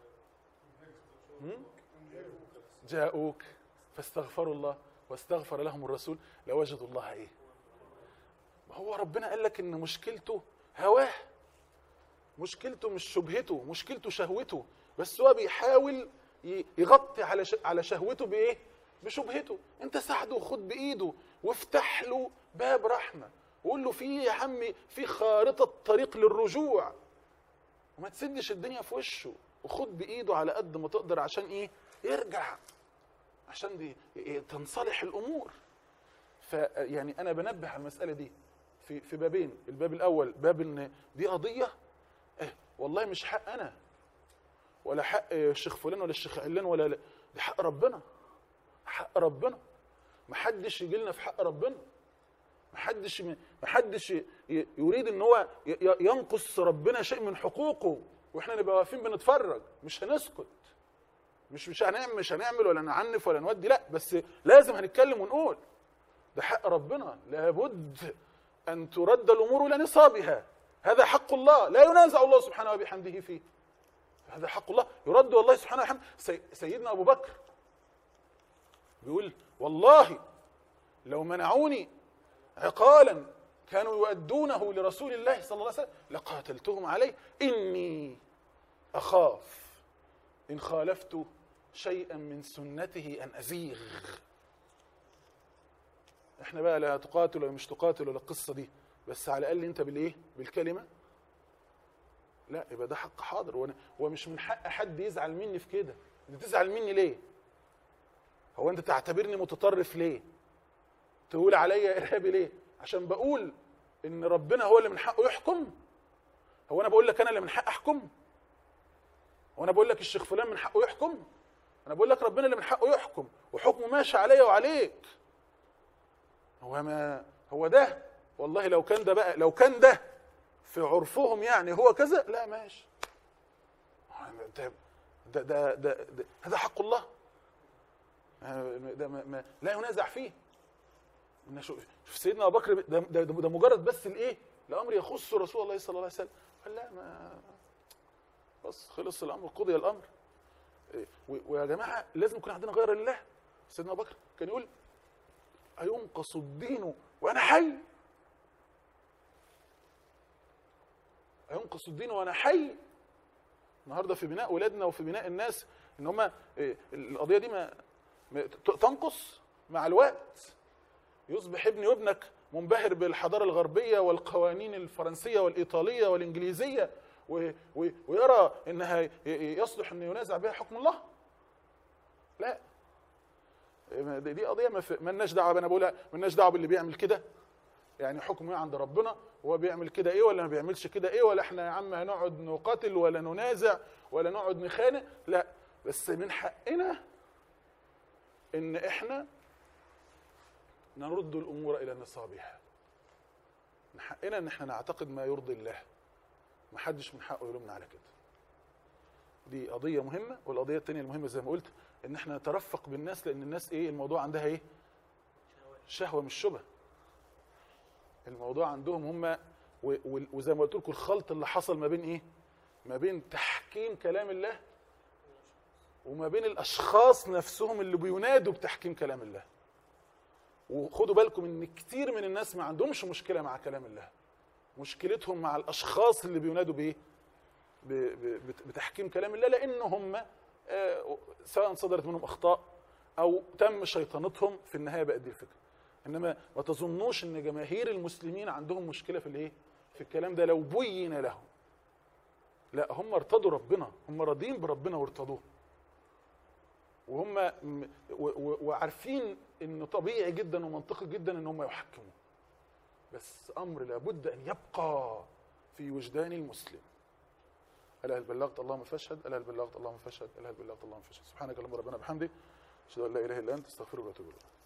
هم؟ جاءوك فاستغفروا الله واستغفر لهم الرسول لوجدوا الله ايه ما هو ربنا قال لك ان مشكلته هواه مشكلته مش شبهته مشكلته شهوته بس هو بيحاول ي- يغطي على ش- على شهوته بايه بشبهته انت ساعده وخد بايده وافتح له باب رحمه وقول له في يا عمي في خارطه طريق للرجوع وما تسدش الدنيا في وشه وخد بايده على قد ما تقدر عشان ايه يرجع عشان دي ي- تنصلح الامور فيعني انا بنبه على المساله دي في في بابين الباب الاول باب ان دي قضيه إيه والله مش حق انا ولا حق الشيخ فلان ولا الشيخ علان ولا لا دي حق ربنا حق ربنا ما حدش يجي لنا في حق ربنا ما حدش ما حدش ي- يريد ان هو ي- ي- ينقص ربنا شيء من حقوقه واحنا نبقى واقفين بنتفرج مش هنسكت مش مش هنعمل مش هنعمل ولا نعنف ولا نودي لا بس لازم هنتكلم ونقول ده حق ربنا لابد ان ترد الامور الى نصابها هذا حق الله لا ينازع الله سبحانه وبحمده فيه هذا حق الله يرد والله سبحانه وبحمده سي- سيدنا ابو بكر بيقول والله لو منعوني عقالا كانوا يؤدونه لرسول الله صلى الله عليه وسلم لقاتلتهم عليه اني اخاف ان خالفت شيئا من سنته ان ازيغ احنا بقى لا تقاتل ولا مش تقاتل ولا القصه دي بس على الاقل انت بالايه بالكلمه لا يبقى ده حق حاضر وانا هو مش من حق حد يزعل مني في كده انت تزعل مني ليه هو انت تعتبرني متطرف ليه تقول عليا ارهابي ليه عشان بقول ان ربنا هو اللي من حقه يحكم هو انا بقول لك انا اللي من حق احكم هو انا بقول لك الشيخ فلان من حقه يحكم انا بقول لك ربنا اللي من حقه يحكم وحكمه ماشي عليا وعليك هو ما هو ده والله لو كان ده بقى لو كان ده في عرفهم يعني هو كذا لا ماشي ده ده ده, ده, ده هذا حق الله ده ما ما لا ينازع فيه إن شوف شوف سيدنا ابو بكر ده, ده, ده مجرد بس الايه الامر يخص رسول الله صلى الله عليه وسلم قال لا ما بس خلص الامر قضي الامر إيه، و- ويا جماعه لازم يكون عندنا غير لله سيدنا ابو بكر كان يقول أينقص الدين وأنا حي أينقص الدين وأنا حي النهارده في بناء ولادنا وفي بناء الناس ان هم القضيه دي ما ما- ت- تنقص مع الوقت يصبح ابني وابنك منبهر بالحضاره الغربيه والقوانين الفرنسيه والايطاليه والانجليزيه و- و- ويرى انها ي- ي- يصلح ان ينازع بها حكم الله لا دي دي قضيه ما في- مالناش دعوه انا بقولها مالناش دعوه باللي بيعمل كده يعني حكمه ايه عند ربنا هو بيعمل كده ايه ولا ما بيعملش كده ايه ولا احنا يا عم هنقعد نقاتل ولا ننازع ولا نقعد نخانق لا بس من حقنا ان احنا نرد الامور الى نصابها من حقنا ان احنا نعتقد ما يرضي الله ما حدش من حقه يلومنا على كده دي قضية مهمة والقضية التانية المهمة زي ما قلت ان احنا نترفق بالناس لان الناس ايه الموضوع عندها ايه شهوة مش شبه الموضوع عندهم هم و- و- وزي ما قلت لكم الخلط اللي حصل ما بين ايه ما بين تحكيم كلام الله وما بين الاشخاص نفسهم اللي بينادوا بتحكيم كلام الله وخدوا بالكم ان كتير من الناس ما عندهمش مشكله مع كلام الله مشكلتهم مع الاشخاص اللي بينادوا بايه ب- ب- بت- بتحكيم كلام الله لان هم آه، سواء صدرت منهم اخطاء او تم شيطنتهم في النهايه بقت دي الفكره انما ما تظنوش ان جماهير المسلمين عندهم مشكله في الايه في الكلام ده لو بين لهم لا هم ارتضوا ربنا هم راضيين بربنا وارتضوه وهم م- و- و- وعارفين انه طبيعي جدا ومنطقي جدا ان هم يحكموا بس امر لابد ان يبقى في وجدان المسلم الا هل بلغت اللهم فاشهد الا هل بلغت اللهم فاشهد الا هل بلغت اللهم فاشهد سبحانك اللهم ربنا بحمدك اشهد ان لا اله الا انت استغفرك واتوب اليك